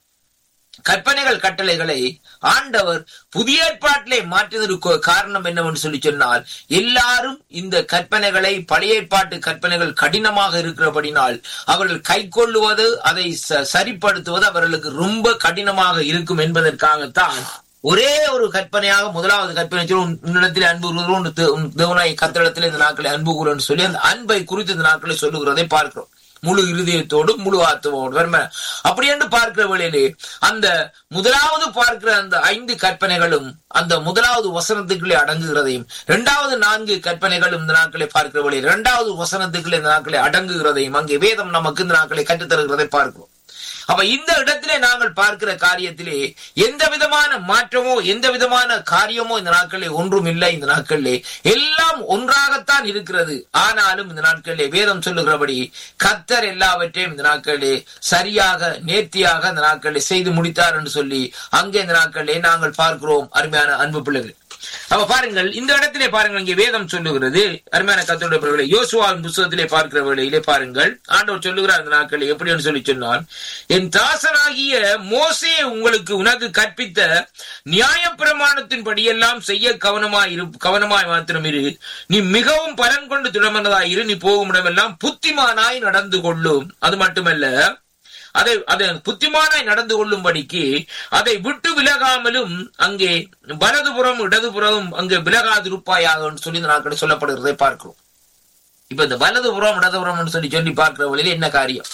Speaker 4: கற்பனைகள் கட்டளைகளை ஆண்டவர் புதிய ஏற்பாட்டிலே மாற்றியதற்கு காரணம் என்னவென்று சொல்லி சொன்னால் எல்லாரும் இந்த கற்பனைகளை பழைய ஏற்பாட்டு கற்பனைகள் கடினமாக இருக்கிறபடினால் அவர்கள் கை கொள்ளுவது அதை ச- சரிப்படுத்துவது அவர்களுக்கு ரொம்ப கடினமாக இருக்கும் என்பதற்காகத்தான் ஒரே ஒரு கற்பனையாக முதலாவது கற்பனை சொல்லி, உன் உன்னிடத்தில் அன்பு கூறுகிறோம், உன் தே- உன் தேவனாய் கத்திரிடத்தில் இந்த நாட்களை அன்பு கூறுன்னு சொல்லி அந்த அன்பை குறித்து இந்த நாட்களை சொல்லுகிறதை பார்க்கிறோம் முழு இருதயத்தோடு முழு ஆத்துவோடு வரும அப்படி என்று பார்க்கிற வேளையிலே அந்த முதலாவது பார்க்கிற அந்த ஐந்து கற்பனைகளும் அந்த முதலாவது வசனத்துக்குள்ளே அடங்குகிறதையும் இரண்டாவது நான்கு கற்பனைகளும் இந்த நாட்களை பார்க்கிற வேளையில் இரண்டாவது வசனத்துக்குள்ளே இந்த நாட்களை அடங்குகிறதையும் அங்கே வேதம் நமக்கு இந்த நாட்களை கற்றுத்தருகிறதை பார்க்கிறோம் அப்ப இந்த இடத்திலே நாங்கள் பார்க்கிற காரியத்திலே எந்த விதமான மாற்றமோ எந்த விதமான காரியமோ இந்த நாட்களிலே ஒன்றும் இல்லை இந்த நாட்களிலே எல்லாம் ஒன்றாகத்தான் இருக்கிறது ஆனாலும் இந்த நாட்களிலே வேதம் சொல்லுகிறபடி கத்தர் எல்லாவற்றையும் இந்த நாட்களிலே சரியாக நேர்த்தியாக இந்த நாட்களிலே செய்து முடித்தார் என்று சொல்லி அங்கே இந்த நாட்களிலே நாங்கள் பார்க்கிறோம் அருமையான அன்பு பிள்ளைகள் அப்ப பாருங்கள் இந்த இடத்திலே பாருங்கள் இங்கே வேதம் சொல்லுகிறது அருமையான கத்தோட பிள்ளைகளை யோசுவாவின் புஸ்தகத்திலே பார்க்கிற வேளையிலே பாருங்கள் ஆண்டவர் சொல்லுகிறார் இந்த நாட்களில் எப்படின்னு சொல்லி சொன்னால் என் தாசனாகிய மோசே உங்களுக்கு உனக்கு கற்பித்த நியாய பிரமாணத்தின் படியெல்லாம் செய்ய கவனமாய் இரு கவனமாய் மாத்திரம் இரு நீ மிகவும் பலன் கொண்டு திடமனதாய் இரு நீ போகும் இடமெல்லாம் புத்திமானாய் நடந்து கொள்ளும் அது மட்டுமல்ல அதை அதை புத்திமானாய் நடந்து கொள்ளும்படிக்கு அதை விட்டு விலகாமலும் அங்கே வலதுபுறம் இடதுபுறம் அங்கே விலகாதிருப்பாயாக சொல்லி இந்த நாட்களில் சொல்லப்படுகிறதை பார்க்கிறோம் இப்ப இந்த வலதுபுறம் இடதுபுறம் சொல்லி சொல்லி பார்க்கிற வழியில என்ன காரியம்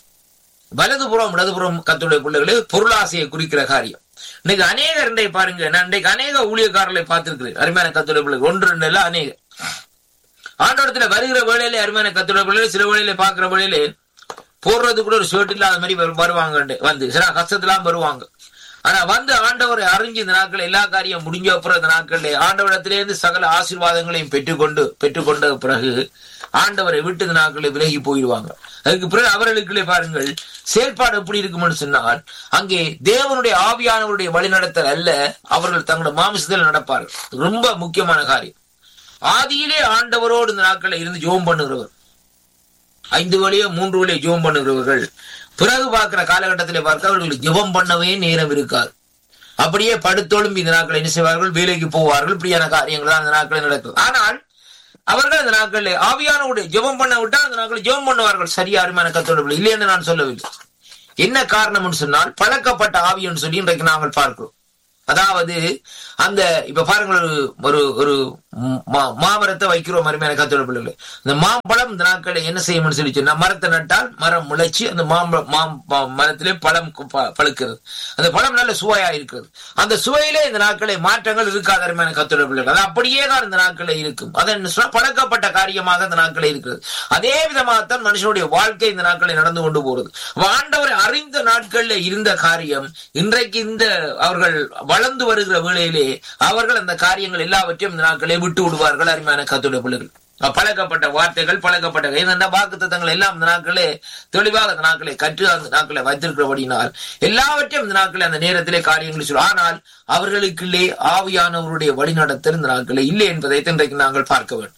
Speaker 4: வலதுபுறம் இடதுபுறம் கத்துடைய பிள்ளைகளே பொருளாசையை குறிக்கிற காரியம் இன்னைக்கு அநேகர் இன்றைக்கு பாருங்க நான் இன்றைக்கு அநேக ஊழியக்காரர்களை பார்த்திருக்கிறேன் அருமையான கத்துடைய பிள்ளைகள் ஒன்று ரெண்டு இல்ல அநேக ஆண்டோடத்துல வருகிற வேலையில அருமையான கத்துடைய பிள்ளைகள் சில வேலையில பாக்குற வேலையில போடுறது கூட ஒரு ஷர்ட் இல்லாத மாதிரி வரு- வருவாங்க வந்து சில கஷ்டத்துலாம் வருவாங்க ஆனா வந்து ஆண்டவரை அறிஞ்சு இந்த நாட்கள் எல்லா காரியம் முடிஞ்ச அப்புறம் இந்த நாட்களிலே ஆண்டவரிடத்திலிருந்து சகல ஆசீர்வாதங்களையும் பெற்றுக்கொண்டு பெற்றுக்கொண்ட பிறகு ஆண்டவரை விட்டு இந்த நாட்களில் விலகி போயிடுவாங்க அதுக்கு பிறகு அவர்களுக்குள்ளே பாருங்கள் செயல்பாடு எப்படி இருக்கும்னு சொன்னால் அங்கே தேவனுடைய ஆவியானவருடைய வழிநடத்தல் அல்ல அவர்கள் தங்களுடைய மாமிசத்தில் நடப்பார்கள் ரொம்ப முக்கியமான காரியம் ஆதியிலே ஆண்டவரோடு இந்த நாட்களில் இருந்து ஜோம் பண்ணுகிறவர் ஐந்து வழியோ மூன்று வழியோ ஜெபம் பண்ணுகிறவர்கள் பிறகு பார்க்கிற காலகட்டத்திலே பார்க்க அவர்களுக்கு ஜெபம் பண்ணவே நேரம் இருக்காது அப்படியே படுத்தோளும் இந்த நாட்கள் என்ன செய்வார்கள் வேலைக்கு போவார்கள் இப்படியான காரியங்கள் தான் அந்த நாட்களில் நடக்கும் ஆனால் அவர்கள் அந்த நாட்களில் ஆவியானவுடைய ஜெபம் பண்ண விட்டா அந்த நாட்களில் ஜெபம் பண்ணுவார்கள் சரியா அருமையான கத்தோடு இல்லை என்று நான் சொல்லவில்லை என்ன காரணம்னு சொன்னால் பழக்கப்பட்ட ஆவின்னு சொல்லி இன்றைக்கு நாங்கள் பார்க்கிறோம் அதாவது அந்த இப்ப பாருங்க ஒரு ஒரு ஒரு மா- மாமரத்தை வைக்கிறோம் அருமையான கத்தோட பிள்ளைகளை இந்த மாம்பழம் இந்த நாட்களில் என்ன செய்யும்னு சொல்லி சொன்னா மரத்தை நட்டால் மரம் முளைச்சு அந்த மாம்பழம் மாம் மா- மரத்திலே பழம் கு- ப- பழுக்கிறது அந்த பழம் நல்ல சுவையா இருக்கிறது அந்த சுவையிலே இந்த நாட்களை மாற்றங்கள் இருக்காது அருமையான கத்தோட பிள்ளைகள் அது அப்படியே தான் இந்த நாட்களில் இருக்கும் அது என்ன சொன்னா பழக்கப்பட்ட காரியமாக இந்த நாட்களில் இருக்கிறது அதே விதமாகத்தான் மனுஷனுடைய வாழ்க்கை இந்த நாட்களில் நடந்து கொண்டு போறது அப்ப ஆண்டவரை அறிந்த நாட்களில் இருந்த காரியம் இன்றைக்கு இந்த அவர்கள் வளர்ந்து வருகிற வேளையிலே அவர்கள் அந்த காரியங்கள் எல்லாவற்றையும் இந்த நாட்களே விட்டு விடுவார்கள் அருமையான கத்துடைய பிள்ளைகள் அப்ப பழக்கப்பட்ட வார்த்தைகள் பழக்கப்பட்ட ஏனென்றா வாக்கு தத்தங்கள் எல்லாம் இந்த நாட்களே தெளிவாக இந்த நாட்களை கற்று அந்த நாட்களை வைத்திருக்கிறபடினால் எல்லாவற்றையும் இந்த நாட்களே அந்த நேரத்திலே காரியங்களை சொல்லும் ஆனால் அவர்களுக்குள்ளே ஆவியானவருடைய வழிநடத்தல் இந்த நாட்களே இல்லை என்பதை இன்றைக்கு நாங்கள் பார்க்க வேண்டும்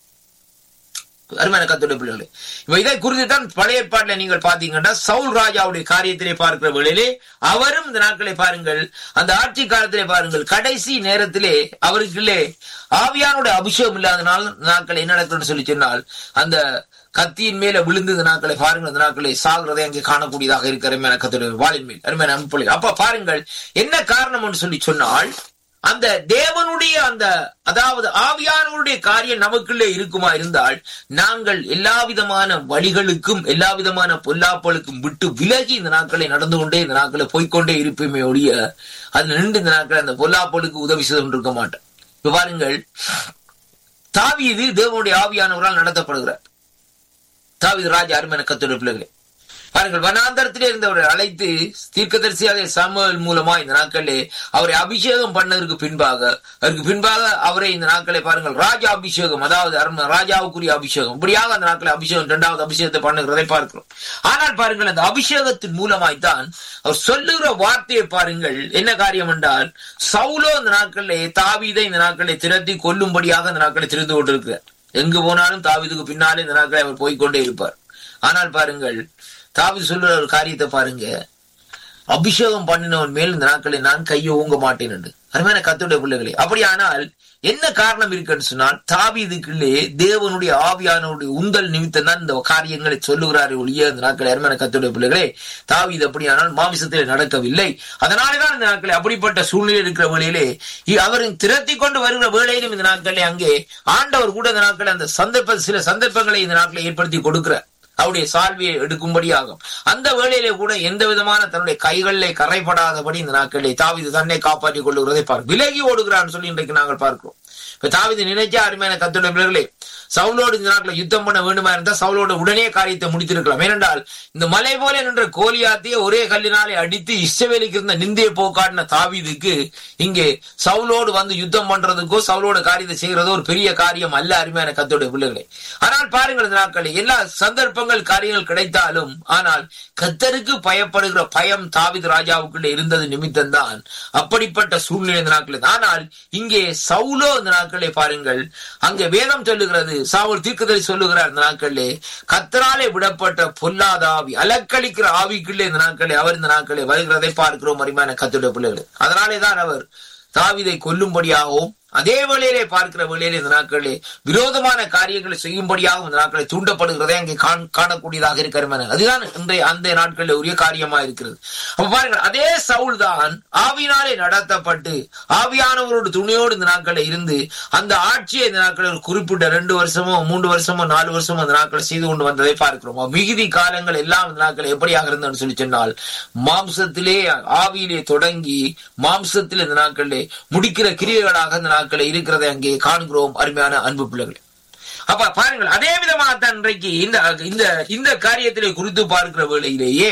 Speaker 4: அருமையான கத்துடைய பிள்ளைகளே இப்ப இதை குறித்துத்தான் பழைய ஏற்பாட்டில் நீங்கள் பாத்தீங்கன்னா சவுல் ராஜாவுடைய காரியத்திலே பார்க்கிற வேளையிலே அவரும் இந்த நாட்களை பாருங்கள் அந்த ஆட்சி காலத்திலே பாருங்கள் கடைசி நேரத்திலே அவருக்குள்ளே ஆவியானுடைய அபிஷேகம் இல்லாதனால் இந்த நாட்கள் என்ன நடக்குதுன்னு சொல்லி சொன்னால் அந்த கத்தியின் மேல விழுந்து இந்த நாட்களை பாருங்கள் இந்த நாட்களை சாகிறதை அங்கே காணக்கூடியதாக இருக்கிற அருமையான கத்துடைய வாளின் மேல் அருமையான அன்பு அப்ப பாருங்கள் என்ன காரணம் என்று சொல்லி சொன்னால் அந்த தேவனுடைய அந்த அதாவது ஆவியானவருடைய காரியம் நமக்குள்ளே இருக்குமா இருந்தால் நாங்கள் எல்லா விதமான வழிகளுக்கும் எல்லா விதமான பொல்லாப்பலுக்கும் விட்டு விலகி இந்த நாட்களை நடந்து கொண்டே இந்த நாட்களை போய்க்கொண்டே இருப்போமே ஒழிய அதுல நின்று இந்த நாட்களை அந்த பொல்லாப்பலுக்கு உதவி செய்து கொண்டிருக்க மாட்டேன் இப்ப பாருங்கள் தாவீது தேவனுடைய ஆவியானவரால் நடத்தப்படுகிறார் தாவீது ராஜா அருமையான கத்துடைய பிள்ளைகளே பாருங்கள் வனாந்தரத்திலே இருந்தவரை அழைத்து தீர்க்கதரிசியாக சாமுவேல் மூலமா இந்த நாட்களிலே அவரை அபிஷேகம் பண்ணதற்கு பின்பாக அதற்கு பின்பாக அவரை இந்த நாட்களை பாருங்கள் ராஜா அபிஷேகம் அதாவது அருண் ராஜாவுக்குரிய அபிஷேகம் இப்படியாக அந்த நாட்களை அபிஷேகம் இரண்டாவது அபிஷேகத்தை பண்ணுகிறதை பார்க்கிறோம் ஆனால் பாருங்கள் அந்த அபிஷேகத்தின் மூலமாய்த்தான் அவர் சொல்லுகிற வார்த்தையை பாருங்கள் என்ன காரியம் என்றால் சவுலோ இந்த நாட்களிலே தாவீதை இந்த நாட்களை திரட்டி கொல்லும்படியாக இந்த நாட்களை திரிந்து கொண்டிருக்கிறார் எங்கு போனாலும் தாவீதுக்கு பின்னாலே இந்த நாட்களை அவர் போய்க்கொண்டே இருப்பார் ஆனால் பாருங்கள் தாவீது சொல்லுற ஒரு காரியத்தை பாருங்க அபிஷேகம் பண்ணினவன் மேல் இந்த நாட்களை நான் கையை ஊங்க மாட்டேன் என்று அருமையான கத்துடைய பிள்ளைகளே அப்படியானால் என்ன காரணம் இருக்குன்னு சொன்னால் தாவீதுக்குள்ளே தேவனுடைய ஆவியானவருடைய உந்தல் நிமித்தம் தான் இந்த காரியங்களை சொல்லுகிறார் ஒழிய இந்த நாட்களை அருமையான கத்துடைய பிள்ளைகளே தாவீது அப்படியானால் மாமிசத்திலே நடக்கவில்லை அதனாலேதான் இந்த நாட்களை அப்படிப்பட்ட சூழ்நிலை இருக்கிற வேளையிலே இ- அவரின் திரட்டி கொண்டு வருகிற வேளையிலும் இந்த நாட்களே அங்கே ஆண்டவர் கூட இந்த நாட்களை அந்த சந்தர்ப்ப சில சந்தர்ப்பங்களை இந்த நாட்களை ஏற்படுத்தி கொடுக்கிறார் அவருடைய சால்வியை எடுக்கும்படியாகும் அந்த வேளையிலே கூட எந்த விதமான தன்னுடைய கைகளிலே கரைப்படாதபடி இந்த நாட்களிலே தாவிது தன்னை காப்பாற்றிக் கொள்ளுகிறதை பார்க்க விலகி ஓடுகிறான்னு சொல்லி இன்றைக்கு நாங்கள் பார்க்கிறோம் இப்ப தாவிது நினைச்சா அருமையான கத்துடைய பிள்ளைகளே சவுலோடு இந்த நாட்களில் யுத்தம் பண்ண வேண்டுமா இருந்தால் சவுலோடு உடனே காரியத்தை முடித்திருக்கலாம் ஏனென்றால் இந்த மலை போல நின்ற கோலியாத்தையே ஒரே கல்லினாலே அடித்து இஷ்டவேலிக்கு இருந்த நிந்தையை போக்காட்டின தாவீதுக்கு இங்கே சவுலோடு வந்து யுத்தம் பண்றதுக்கோ சவுலோட காரியத்தை செய்யறதோ ஒரு பெரிய காரியம் அல்ல அருமையான கத்தோடைய பிள்ளைகளே ஆனால் பாருங்கள் இந்த நாட்களில் எல்லா சந்தர்ப்பங்கள் காரியங்கள் கிடைத்தாலும் ஆனால் கத்தருக்கு பயப்படுகிற பயம் தாவீது ராஜாவுக்குள்ளே இருந்தது நிமித்தம் தான் அப்படிப்பட்ட சூழ்நிலை இந்த நாட்களில் ஆனால் இங்கே சவுலோ இந்த நாட்களே பாருங்கள் அங்கே வேதம் சொல்லுகிறது சாவுல் தீர்க்கதரி சொல்லுகிறார் இந்த நாட்களிலே கத்தராலே விடப்பட்ட பொல்லாத ஆவி அலக்களிக்கிற ஆவிக்குள்ளே இந்த நாட்களே அவர் இந்த நாட்களே வருகிறதை பார்க்கிறோம் அருமையான கத்துடைய பிள்ளைகள் அதனாலே தான் அவர் தாவிதை கொல்லும்படியாகவும் அதே வேளையிலே பார்க்கிற வேளையிலே இந்த நாட்களிலே விரோதமான காரியங்களை செய்யும்படியாகவும் இந்த நாட்களை தூண்டப்படுகிறதை அங்கே காண்- காணக்கூடியதாக இருக்கிற அதுதான் இன்றைய அந்த நாட்களில் உரிய காரியமா இருக்கிறது அப்ப பாருங்கள் அதே சவுல் தான் ஆவியினாலே நடத்தப்பட்டு ஆவியானவரோடு துணியோடு இந்த நாட்களில் இருந்து அந்த ஆட்சியை இந்த நாட்களில் ஒரு குறிப்பிட்ட ரெண்டு வருஷமோ மூன்று வருஷமோ நாலு வருஷமோ அந்த நாட்களை செய்து கொண்டு வந்ததை பார்க்கிறோம் மிகுதி காலங்கள் எல்லாம் இந்த நாட்கள் எப்படியாக இருந்ததுன்னு சொல்லி சொன்னால் மாம்சத்திலே ஆவியிலே தொடங்கி மாம்சத்தில் இந்த நாட்களிலே முடிக்கிற கிரியைகளாக இந்த நாட்களில் இருக்கிறதை அங்கே காண்கிறோம் அருமையான அன்பு பிள்ளைகள் அப்ப பாருங்கள் அதே விதமாகத்தான் இன்றைக்கு இந்த இந்த இந்த காரியத்திலே குறித்து பார்க்கிற வேளையிலேயே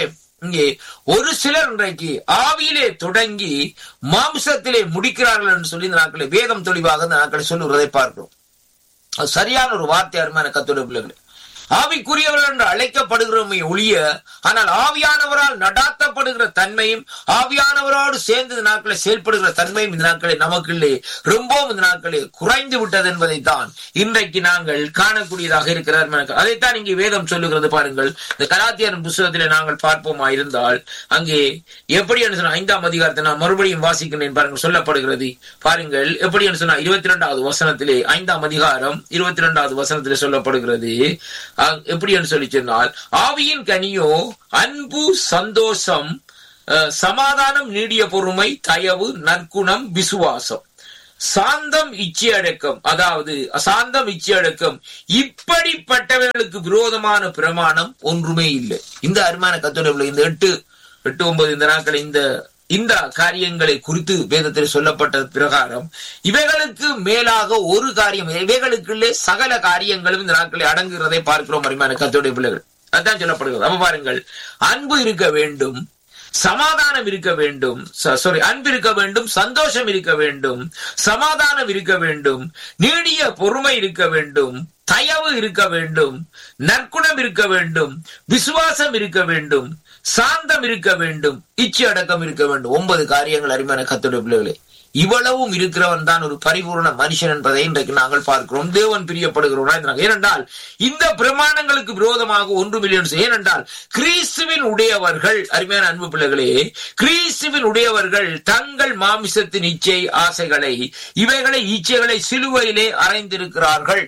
Speaker 4: இங்கே ஒரு சிலர் இன்றைக்கு ஆவியிலே தொடங்கி மாம்சத்திலே முடிக்கிறார்கள் என்று சொல்லி இந்த நாட்களை வேதம் தெளிவாக இந்த நாட்களை சொல்லுவதை பார்க்கிறோம் அது சரியான ஒரு வார்த்தை அருமையான கத்தோட பிள்ளைகளே ஆவிக்குரியவர்கள் என்று அழைக்கப்படுகிறோமே ஒழிய ஆனால் ஆவியானவரால் நடாத்தப்படுகிற தன்மையும் ஆவியானவரோடு சேர்ந்து இந்த நாட்களை செயல்படுகிற தன்மையும் இந்த நாட்களை நமக்குள்ளே ரொம்பவும் இந்த நாட்களே குறைந்து விட்டது என்பதை தான் இன்றைக்கு நாங்கள் காணக்கூடியதாக இருக்கிறார் அதைத்தான் இங்கே வேதம் சொல்லுகிறது பாருங்கள் இந்த கலாத்தியரின் புஸ்தகத்திலே நாங்கள் பார்ப்போமா இருந்தால் அங்கே எப்படி என்று சொன்ன ஐந்தாம் அதிகாரத்தை நான் மறுபடியும் வாசிக்கிறேன் பாருங்கள் சொல்லப்படுகிறது பாருங்கள் எப்படி என்று சொன்னா இருபத்தி இரண்டாவது வசனத்திலே ஐந்தாம் அதிகாரம் இருபத்தி இரண்டாவது வசனத்திலே சொல்லப்படுகிறது அஹ், எப்படி என்று சொல்லி சொன்னால் ஆவியின் கனியோ அன்பு சந்தோஷம் அஹ், சமாதானம் நீடிய பொறுமை தயவு நற்குணம் விசுவாசம் சாந்தம் இச்சையடக்கம் அதாவது சாந்தம் இச்சையடக்கம் இப்படிப்பட்டவர்களுக்கு விரோதமான பிரமாணம் ஒன்றுமே இல்லை இந்த அருமான கத்தோட இந்த எட்டு எட்டு ஒன்பது இந்த நாட்கள் இந்த இந்த காரியங்களை குறித்து வேதத்தில் சொல்லப்பட்ட பிரகாரம் இவைகளுக்கு மேலாக ஒரு காரியம் இவைகளுக்குள்ளே சகல காரியங்களும் இந்த நாட்களில் அடங்குகிறதை பார்க்கிறோம் அருமையான கத்தோடைய பிள்ளைகள் அதான் சொல்லப்படுகிறது அப்ப பாருங்கள் அன்பு இருக்க வேண்டும் சமாதானம் இருக்க வேண்டும் சாரி அன்பு இருக்க வேண்டும் சந்தோஷம் இருக்க வேண்டும் சமாதானம் இருக்க வேண்டும் நீடிய பொறுமை இருக்க வேண்டும் தயவு இருக்க வேண்டும் நற்குணம் இருக்க வேண்டும் விசுவாசம் இருக்க வேண்டும் சாந்தம் இருக்க வேண்டும் இச்சை அடக்கம் இருக்க வேண்டும் ஒன்பது காரியங்கள் அருமையான கத்துடைய பிள்ளைகளே இவ்வளவும் இருக்கிறவன் தான் ஒரு பரிபூர்ண மனுஷன் என்பதை இன்றைக்கு நாங்கள் பார்க்கிறோம் தேவன் பிரியப்படுகிறவனா ஏனென்றால் இந்த பிரமாணங்களுக்கு விரோதமாக ஒன்றும் இல்லை என்று ஏனென்றால் கிறிஸ்துவின் உடையவர்கள் அருமையான அன்பு பிள்ளைகளே கிறிஸ்துவின் உடையவர்கள் தங்கள் மாமிசத்தின் இச்சை ஆசைகளை இவைகளை இச்சைகளை சிலுவையிலே அறைந்திருக்கிறார்கள்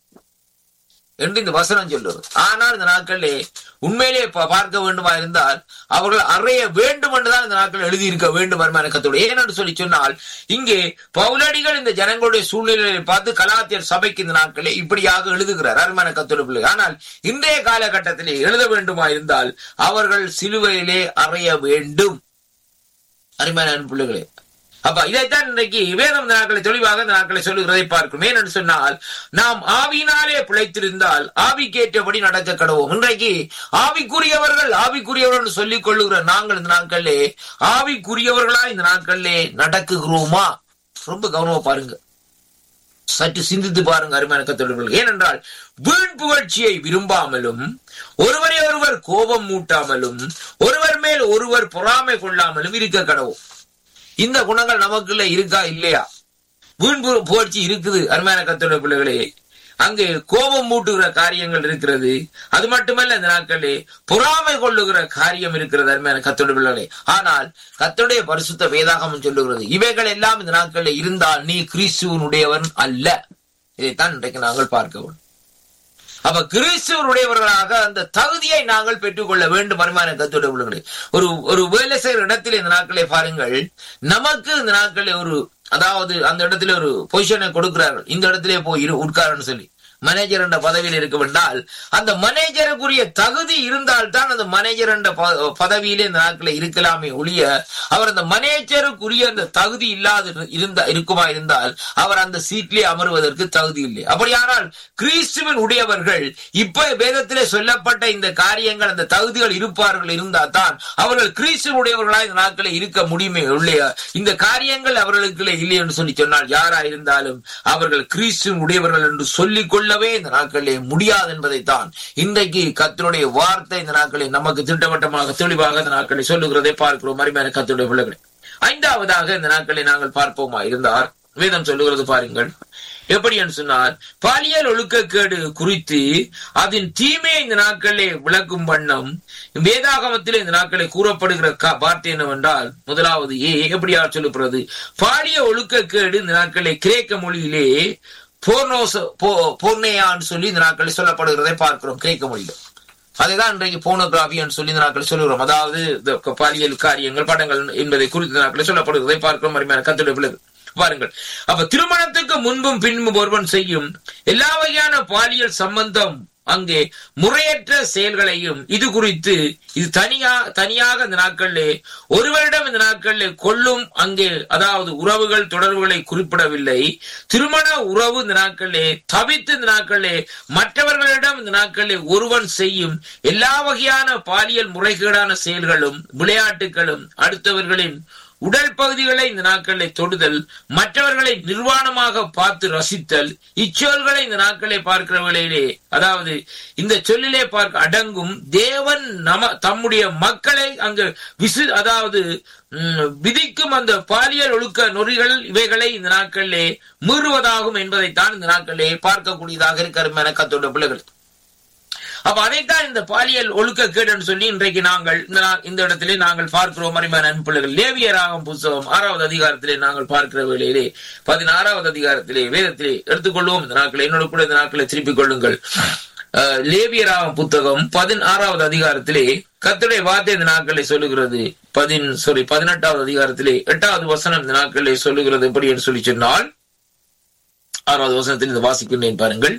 Speaker 4: என்று இந்த வசனம் சொல்லுவது ஆனால் இந்த நாட்களிலே உண்மையிலே பா- பார்க்க வேண்டுமா இருந்தால் அவர்கள் அறைய வேண்டும் என்றுதான் இந்த நாட்கள் எழுதியிருக்க வேண்டும் அருமானக்கத்தோடு ஏனென்று சொல்லி சொன்னால் இங்கே பவுலடிகள் இந்த ஜனங்களுடைய சூழ்நிலையை பார்த்து கலாத்தியர் சபைக்கு இந்த நாட்களே இப்படியாக எழுதுகிறார் அருமான கத்தோடு பிள்ளை ஆனால் இன்றைய காலகட்டத்திலே எழுத வேண்டுமா இருந்தால் அவர்கள் சிலுவையிலே அறைய வேண்டும் அருமையான பிள்ளைகளே அப்ப இதைத்தான் இன்றைக்கு வேதம் இந்த நாட்களை தெளிவாக இந்த நாட்களை சொல்லுகிறதை பார்க்கும் ஏனென்று சொன்னால் நாம் ஆவியினாலே பிழைத்திருந்தால் ஆவிக்கேற்றபடி நடக்க கடவோம் இன்றைக்கு ஆவிக்குரியவர்கள் ஆவிக்குரியவர்கள் என்று சொல்லிக் கொள்ளுகிற நாங்கள் இந்த நாட்களிலே ஆவிக்குரியவர்களா இந்த நாட்களிலே நடக்குகிறோமா ரொம்ப கவனமா பாருங்க சற்று சிந்தித்து பாருங்க அருமையான கத்தோடுகள் ஏனென்றால் வீண் புகழ்ச்சியை விரும்பாமலும் ஒருவரை ஒருவர் கோபம் மூட்டாமலும் ஒருவர் மேல் ஒருவர் பொறாமை கொள்ளாமலும் இருக்க கடவும் இந்த குணங்கள் நமக்குள்ள இருக்கா இல்லையா வீண் பு- புகழ்ச்சி இருக்குது அருமையான கத்தோட பிள்ளைகளே அங்கே கோபம் மூட்டுகிற காரியங்கள் இருக்கிறது அது மட்டுமல்ல இந்த நாட்களே பொறாமை கொள்ளுகிற காரியம் இருக்கிறது அருமையான கத்தோட பிள்ளைகளே ஆனால் கத்தோடைய பரிசுத்த வேதாகமம் சொல்லுகிறது இவைகள் எல்லாம் இந்த நாட்களில் இருந்தால் நீ கிறிஸ்துவனுடையவன் அல்ல இதைத்தான் இன்றைக்கு நாங்கள் பார்க்க வேண்டும் அப்ப கிறிஸ்துவனுடையவர்களாக அந்த தகுதியை நாங்கள் பெற்றுக்கொள்ள வேண்டும் வருமான கத்தோட உள்ளவர்களே ஒரு ஒரு வேலை செய்கிற இடத்தில் இந்த நாட்களை பாருங்கள் நமக்கு இந்த நாட்களில் ஒரு அதாவது அந்த இடத்துல ஒரு பொசிஷனை கொடுக்கிறார்கள் இந்த இடத்திலே போய் இரு உட்காரன்னு சொல்லி மேனேஜர் என்ற பதவியில் இருக்க வேண்டால் அந்த மேனேஜருக்குரிய தகுதி இருந்தால்தான் அந்த மேனேஜர் என்ற ப- பதவியிலே இந்த நாட்களில் இருக்கலாமே ஒழிய அவர் அந்த மேனேஜருக்குரிய அந்த தகுதி இல்லாத இருந்தா இருக்குமா இருந்தால் அவர் அந்த சீட்லே அமருவதற்கு தகுதி இல்லை அப்படியானால் கிறிஸ்துவின் உடையவர்கள் இப்ப வேதத்திலே சொல்லப்பட்ட இந்த காரியங்கள் அந்த தகுதிகள் இருப்பார்கள் இருந்தால் தான் அவர்கள் கிறிஸ்துவின் உடையவர்களாய் இந்த நாட்களில் இருக்க முடியுமே இல்லையா இந்த காரியங்கள் அவர்களுக்கு இல்லை என்று சொல்லி சொன்னால் யாரா இருந்தாலும் அவர்கள் கிறிஸ்துவின் உடையவர்கள் என்று சொல்லிக் கொள்ளவே இந்த நாட்களிலே முடியாது என்பதைத்தான் இன்றைக்கு கத்தருடைய வார்த்தை இந்த நாட்களில் நமக்கு திட்டவட்டமாக தெளிவாக இந்த நாட்களை சொல்லுகிறதை பார்க்கிறோம் அருமையான கத்தருடைய பிள்ளைகளை ஐந்தாவதாக இந்த நாட்களை நாங்கள் பார்ப்போமா இருந்தார் வேதம் சொல்லுகிறது பாருங்கள் எப்படி என்று சொன்னார் பாலியல் ஒழுக்கக்கேடு குறித்து அதன் தீமையை இந்த நாட்களிலே விளக்கும் வண்ணம் வேதாகமத்திலே இந்த நாட்களை கூறப்படுகிற கா- வார்த்தை என்னவென்றால் முதலாவது ஏ எப்படியா சொல்லப்படுறது பாலிய ஒழுக்கக்கேடு இந்த நாட்களை கிரேக்க மொழியிலே போர்னோச போ- போர்னேயான்னு சொல்லி இந்த நாட்களில் சொல்லப்படுகிறதை பார்க்கிறோம் கிரேக்க மொழியில அதுதான் இன்றைக்கு போனோகிராஃபி சொல்லி இந்த நாட்கள் சொல்லுகிறோம் அதாவது இந்த க- பாலியல் காரியங்கள் படங்கள் என்பதை குறித்து இந்த நாட்களில் சொல்லப்படுவதை பார்க்கிறோம் அருமையான கத்துடைய பிள்ளைகள் பாருங்கள் அப்ப திருமணத்துக்கு முன்பும் பின்பும் ஒருவன் செய்யும் எல்லா வகையான பாலியல் சம்பந்தம் அங்கே முறையற்ற செயல்களையும் இது குறித்து இது தனியா தனியாக இந்த நாட்களிலே ஒருவரிடம் இந்த நாட்களிலே கொள்ளும் அங்கே அதாவது உறவுகள் தொடர்புகளை குறிப்பிடவில்லை திருமண உறவு இந்த நாட்களிலே தவித்து இந்த நாட்களிலே மற்றவர்களிடம் இந்த நாட்களிலே ஒருவன் செய்யும் எல்லா வகையான பாலியல் முறைகேடான செயல்களும் விளையாட்டுகளும் அடுத்தவர்களின் உடல் பகுதிகளை இந்த நாட்களில் தொடுதல் மற்றவர்களை நிர்வாணமாக பார்த்து ரசித்தல் இச்சொல்களை இந்த நாட்களை பார்க்கிற வேளையிலே அதாவது இந்த சொல்லிலே பார்க்க அடங்கும் தேவன் நம தம்முடைய மக்களை அங்கு விசு அதாவது ம், விதிக்கும் அந்த பாலியல் ஒழுக்க நொறிகள் இவைகளை இந்த நாட்களிலே மீறுவதாகும் என்பதைத்தான் இந்த நாட்களிலே பார்க்கக்கூடியதாக இருக்கிற கத்தோட பிள்ளைகள் அப்ப அதைத்தான் இந்த பாலியல் ஒழுக்க கேடுன்னு சொல்லி இன்றைக்கு நாங்கள் இந்த நா- இந்த இடத்திலே நாங்கள் பார்க்கிறோம் அருமையான அன்புள்ளைகள் லேவியராகும் புஸ்தகம் ஆறாவது அதிகாரத்திலே நாங்கள் பார்க்கிற வேளையிலே பதினாறாவது அதிகாரத்திலே வேதத்திலே எடுத்துக்கொள்வோம் இந்த நாட்களை என்னோட கூட இந்த நாட்களை திருப்பிக் கொள்ளுங்கள் அஹ், லேவியராகும் புத்தகம் பதினாறாவது அதிகாரத்திலே கர்த்தருடைய வார்த்தை இந்த நாட்களை சொல்லுகிறது பதின் சாரி பதினெட்டாவது அதிகாரத்திலே எட்டாவது வசனம் இந்த நாட்களை சொல்லுகிறது எப்படி என்று சொல்லி சொன்னால் ஆறாவது வசனத்தில் இந்த வாசிக்கின்றேன் பாருங்கள்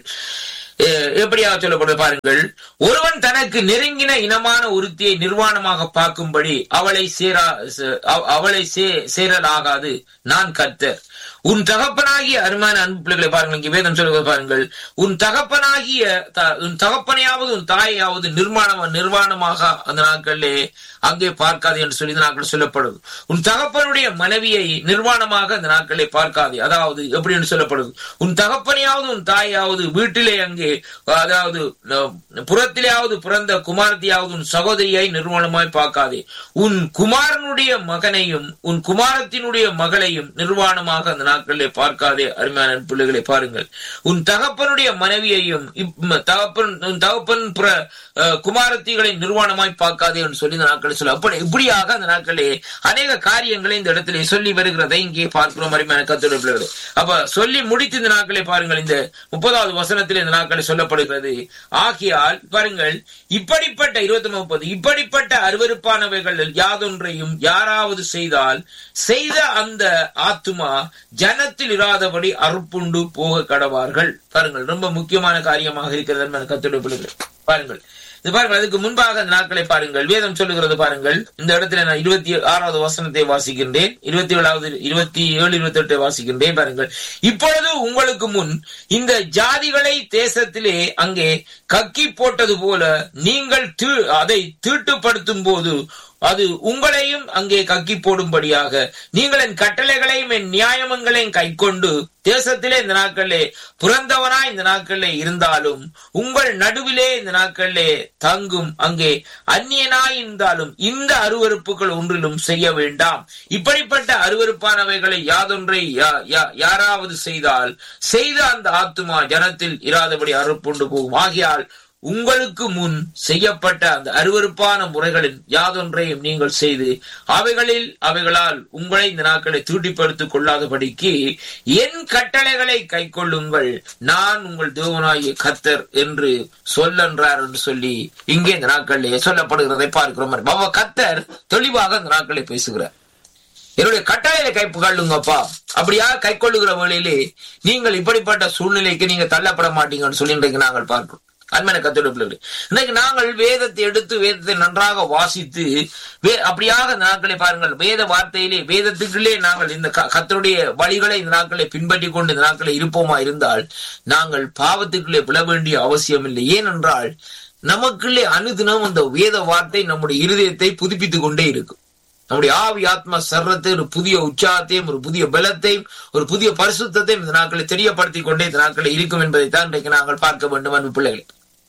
Speaker 4: அஹ் எப்படியாக சொல்லப்படுது பாருங்கள் ஒருவன் தனக்கு நெருங்கின இனமான ஒருத்தியை நிர்வாணமாக பார்க்கும்படி அவளை சேரா ச- அவ- அவளை சே- சேரலாகாது நான் கர்த்தர் உன் தகப்பனாகிய அருமையான அன்பு பிள்ளைகளை பாருங்கள் இங்கே வேதம் சொல்லுவது பாருங்கள் உன் தகப்பனாகிய த- உன் தகப்பனையாவது உன் தாயாவது நிர்மாணம் நிர்வாணமாக அந்த நாட்களிலே அங்கே பார்க்காது என்று சொல்லி இந்த நாட்கள் சொல்லப்படுது உன் தகப்பனுடைய மனைவியை நிர்வாணமாக அந்த நாட்களை பார்க்காது அதாவது எப்படி என்று சொல்லப்படுது உன் தகப்பனையாவது உன் தாயாவது வீட்டிலே அங்கே அதாவது அஹ், புறத்திலேயாவது பிறந்த குமாரத்தியாவது உன் சகோதரியை நிர்வாணமாய் பார்க்காதே உன் குமாரனுடைய மகனையும் உன் குமாரத்தினுடைய மகளையும் நிர்வாணமாக அந்த நாட்களிலே பார்க்காதே அருமையான பிள்ளைகளை பாருங்கள் உன் தகப்பனுடைய மனைவியையும் இப்- தகப்பன் உன் தகப்பன் புற அஹ், குமாரத்திகளை நிர்வாணமாய் பார்க்காதே என்று சொல்லி இந்த நாட்களை சொல்ல அப்படி இப்படியாக அந்த நாட்களே அநேக காரியங்களை இந்த இடத்திலே சொல்லி வருகிறதை இங்கே பார்க்கிறோம் அருமையான கத்தோட பிள்ளைகளை அப்ப சொல்லி முடித்து இந்த நாட்களை பாருங்கள் இந்த முப்பதாவது வசனத்தில் இந்த நாட்களை சொல்லப்படுகிறது ஆகியால் பாருங்கள் இப்படிப்பட்ட இருபத்தி முப்பது இப்படிப்பட்ட அருவருப்பானவைகள் யாதொன்றையும் யாராவது செய்தால் செய்த அந்த ஆத்துமா ஜனத்தில் இராதபடி அறுப்புண்டு போக கடவார்கள் பாருங்கள் ரொம்ப முக்கியமான காரியமாக இருக்கிறது கத்தோட பிள்ளைகள் பாருங்கள் இது பாருங்கள் அதுக்கு முன்பாக அந்த நாட்களை பாருங்கள் வேதம் சொல்லுகிறது பாருங்கள் இந்த இடத்துல நான் இருபத்தி ஆறாவது வசனத்தை வாசிக்கின்றேன் இருபத்தி ஏழாவது இருபத்தி ஏழு இருபத்தி எட்டை வாசிக்கின்றேன் பாருங்கள் இப்பொழுது உங்களுக்கு முன் இந்த ஜாதிகளை தேசத்திலே அங்கே கக்கி போட்டது போல நீங்கள் தீ- அதை தீட்டுப்படுத்தும் போது அது உங்களையும் அங்கே கக்கி போடும்படியாக நீங்கள் என் கட்டளைகளையும் என் நியாயமங்களையும் கைக்கொண்டு தேசத்திலே இந்த நாட்களிலே பிறந்தவனா இந்த நாட்களிலே இருந்தாலும் உங்கள் நடுவிலே இந்த நாட்களிலே தங்கும் அங்கே அந்நியனாய் இருந்தாலும் இந்த அருவருப்புகள் ஒன்றிலும் செய்ய வேண்டாம் இப்படிப்பட்ட அருவருப்பானவைகளை யாதொன்றை யா- யா- யாராவது செய்தால் செய்த அந்த ஆத்துமா ஜனத்தில் இராதபடி அறுப்புண்டு போகும் ஆகையால் உங்களுக்கு முன் செய்யப்பட்ட அந்த அருவருப்பான முறைகளில் யாதொன்றையும் நீங்கள் செய்து அவைகளில் அவைகளால் உங்களை இந்த நாட்களை தூட்டிப்படுத்திக் கொள்ளாதபடிக்கு என் கட்டளைகளை கைக்கொள்ளுங்கள் நான் உங்கள் தேவனாகிய கத்தர் என்று சொல்லன்றார் என்று சொல்லி இங்கே இந்த நாட்களிலே சொல்லப்படுகிறதை பார்க்கிறோம் பாபா கத்தர் தெளிவாக இந்த நாட்களை பேசுகிறார் என்னுடைய கட்டாயில கை கொள்ளுங்கப்பா அப்படியா கை கொள்ளுகிற வேளையிலே நீங்கள் இப்படிப்பட்ட சூழ்நிலைக்கு நீங்க தள்ளப்பட மாட்டீங்கன்னு சொல்லி இன்றைக்கு நாங்கள் பார்க்கிறோம் அன்மன கத்தோட பிள்ளைகளே இன்னைக்கு நாங்கள் வேதத்தை எடுத்து வேதத்தை நன்றாக வாசித்து வே அப்படியாக இந்த நாட்களை பாருங்கள் வேத வார்த்தையிலே வேதத்துக்குள்ளே நாங்கள் இந்த க- கர்த்தருடைய வழிகளை இந்த நாட்களை பின்பற்றி கொண்டு இந்த நாட்களை இருப்போமா இருந்தால் நாங்கள் பாவத்துக்குள்ளே விழ வேண்டிய அவசியம் இல்லை ஏனென்றால் நமக்குள்ளே அனுதினம் அந்த வேத வார்த்தை நம்முடைய இருதயத்தை புதுப்பித்துக் கொண்டே இருக்கும் நம்முடைய ஆவி ஆத்மா சர்வத்தை ஒரு புதிய உற்சாகத்தையும் ஒரு புதிய பலத்தையும் ஒரு புதிய பரிசுத்தையும் இந்த நாட்களை தெரியப்படுத்திக் கொண்டே இந்த நாட்களில் இருக்கும் என்பதைத்தான் இன்றைக்கு நாங்கள் பார்க்க வேண்டும் அன்பு பிள்ளைகள்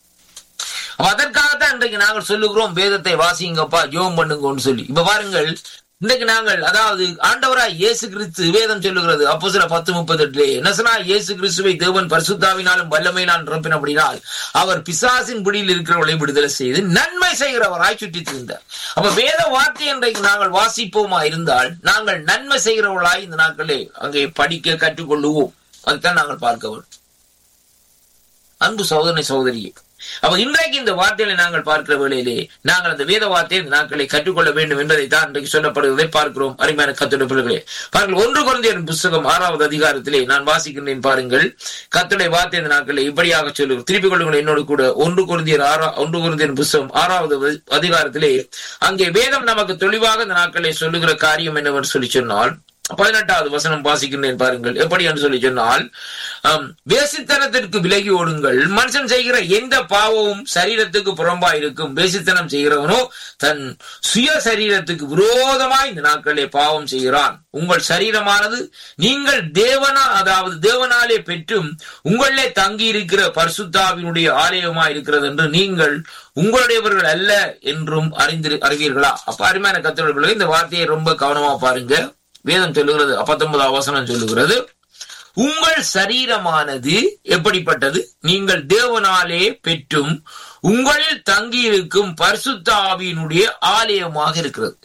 Speaker 4: அப்ப அதற்காகத்தான் இன்றைக்கு நாங்கள் சொல்லுகிறோம் வேதத்தை வாசிங்கப்பா ஜோம் பண்ணுங்கன்னு சொல்லி இப்ப பாருங்கள் இன்றைக்கு நாங்கள் அதாவது ஆண்டவராய் இயேசு கிறிஸ்து வேதம் சொல்லுகிறது அப்போ சில பத்து முப்பத்தி எட்டுலே நசனா இயேசு கிறிஸ்துவை தேவன் பரிசுத்தாவினாலும் வல்லமையினால் நிரப்பினபடினால் அவர் பிசாசின் பிடியில் இருக்கிறவர்களை விடுதலை செய்து நன்மை செய்கிறவராய் சுற்றித் திரிந்தார் அப்ப வேத வார்த்தை இன்றைக்கு நாங்கள் வாசிப்போமா இருந்தால் நாங்கள் நன்மை செய்கிறவர்களாய் இந்த நாட்களே அங்கே படிக்க கற்றுக்கொள்ளுவோம் அதுதான் நாங்கள் பார்க்க வேண்டும் அன்பு சகோதரனை சகோதரியே அப்ப இன்றைக்கு இந்த வார்த்தைகளை நாங்கள் பார்க்கிற வேளையிலே நாங்கள் அந்த வேத வார்த்தையை இந்த நாட்களை கற்றுக்கொள்ள வேண்டும் என்பதை தான் இன்றைக்கு சொல்லப்படுவதை பார்க்கிறோம் அருமையான கத்துடைய பிள்ளைகளே பாருங்கள் ஒன்று குழந்தையர் புஸ்தகம் ஆறாவது அதிகாரத்திலே நான் வாசிக்கின்றேன் பாருங்கள் கத்துடைய வார்த்தை இந்த நாட்களை இப்படியாக சொல்லுங்கள் திருப்பிக் கொள்ளுங்கள் என்னோடு கூட ஒன்று குழந்தையர் ஆறா ஒன்று குழந்தையர் புஸ்தகம் ஆறாவது அதி- அதிகாரத்திலே அங்கே வேதம் நமக்கு தெளிவாக இந்த நாட்களை சொல்லுகிற காரியம் என்னவென்று சொல்லி சொன்னால் பதினெட்டாவது வசனம் வாசிக்கின்றேன் பாருங்கள் எப்படி என்று சொல்லி சொன்னால் ஆம், வேசித்தனத்திற்கு விலகி ஓடுங்கள் மனுஷன் செய்கிற எந்த பாவமும் சரீரத்துக்கு புறம்பா இருக்கும் வேசித்தனம் செய்கிறவனோ தன் சுய சரீரத்துக்கு விரோதமாய் இந்த நாட்களிலே பாவம் செய்கிறான் உங்கள் சரீரமானது நீங்கள் தேவனா அதாவது தேவனாலே பெற்றும் உங்களிலே தங்கி இருக்கிற பரிசுத்தாவினுடைய ஆலயமா இருக்கிறது என்று நீங்கள் உங்களுடையவர்கள் அல்ல என்றும் அறிந்திரு அறிவீர்களா அப்ப அருமையான கத்தோட இந்த வார்த்தையை ரொம்ப கவனமா பாருங்க வேதம் சொல்லுகிறது பத்தொன்பதாம் வசனம் சொல்லுகிறது உங்கள் சரீரமானது எப்படிப்பட்டது நீங்கள் தேவனாலே பெற்றும் உங்களில் தங்கியிருக்கும் பரிசுத்த ஆவியினுடைய ஆலயமாக இருக்கிறது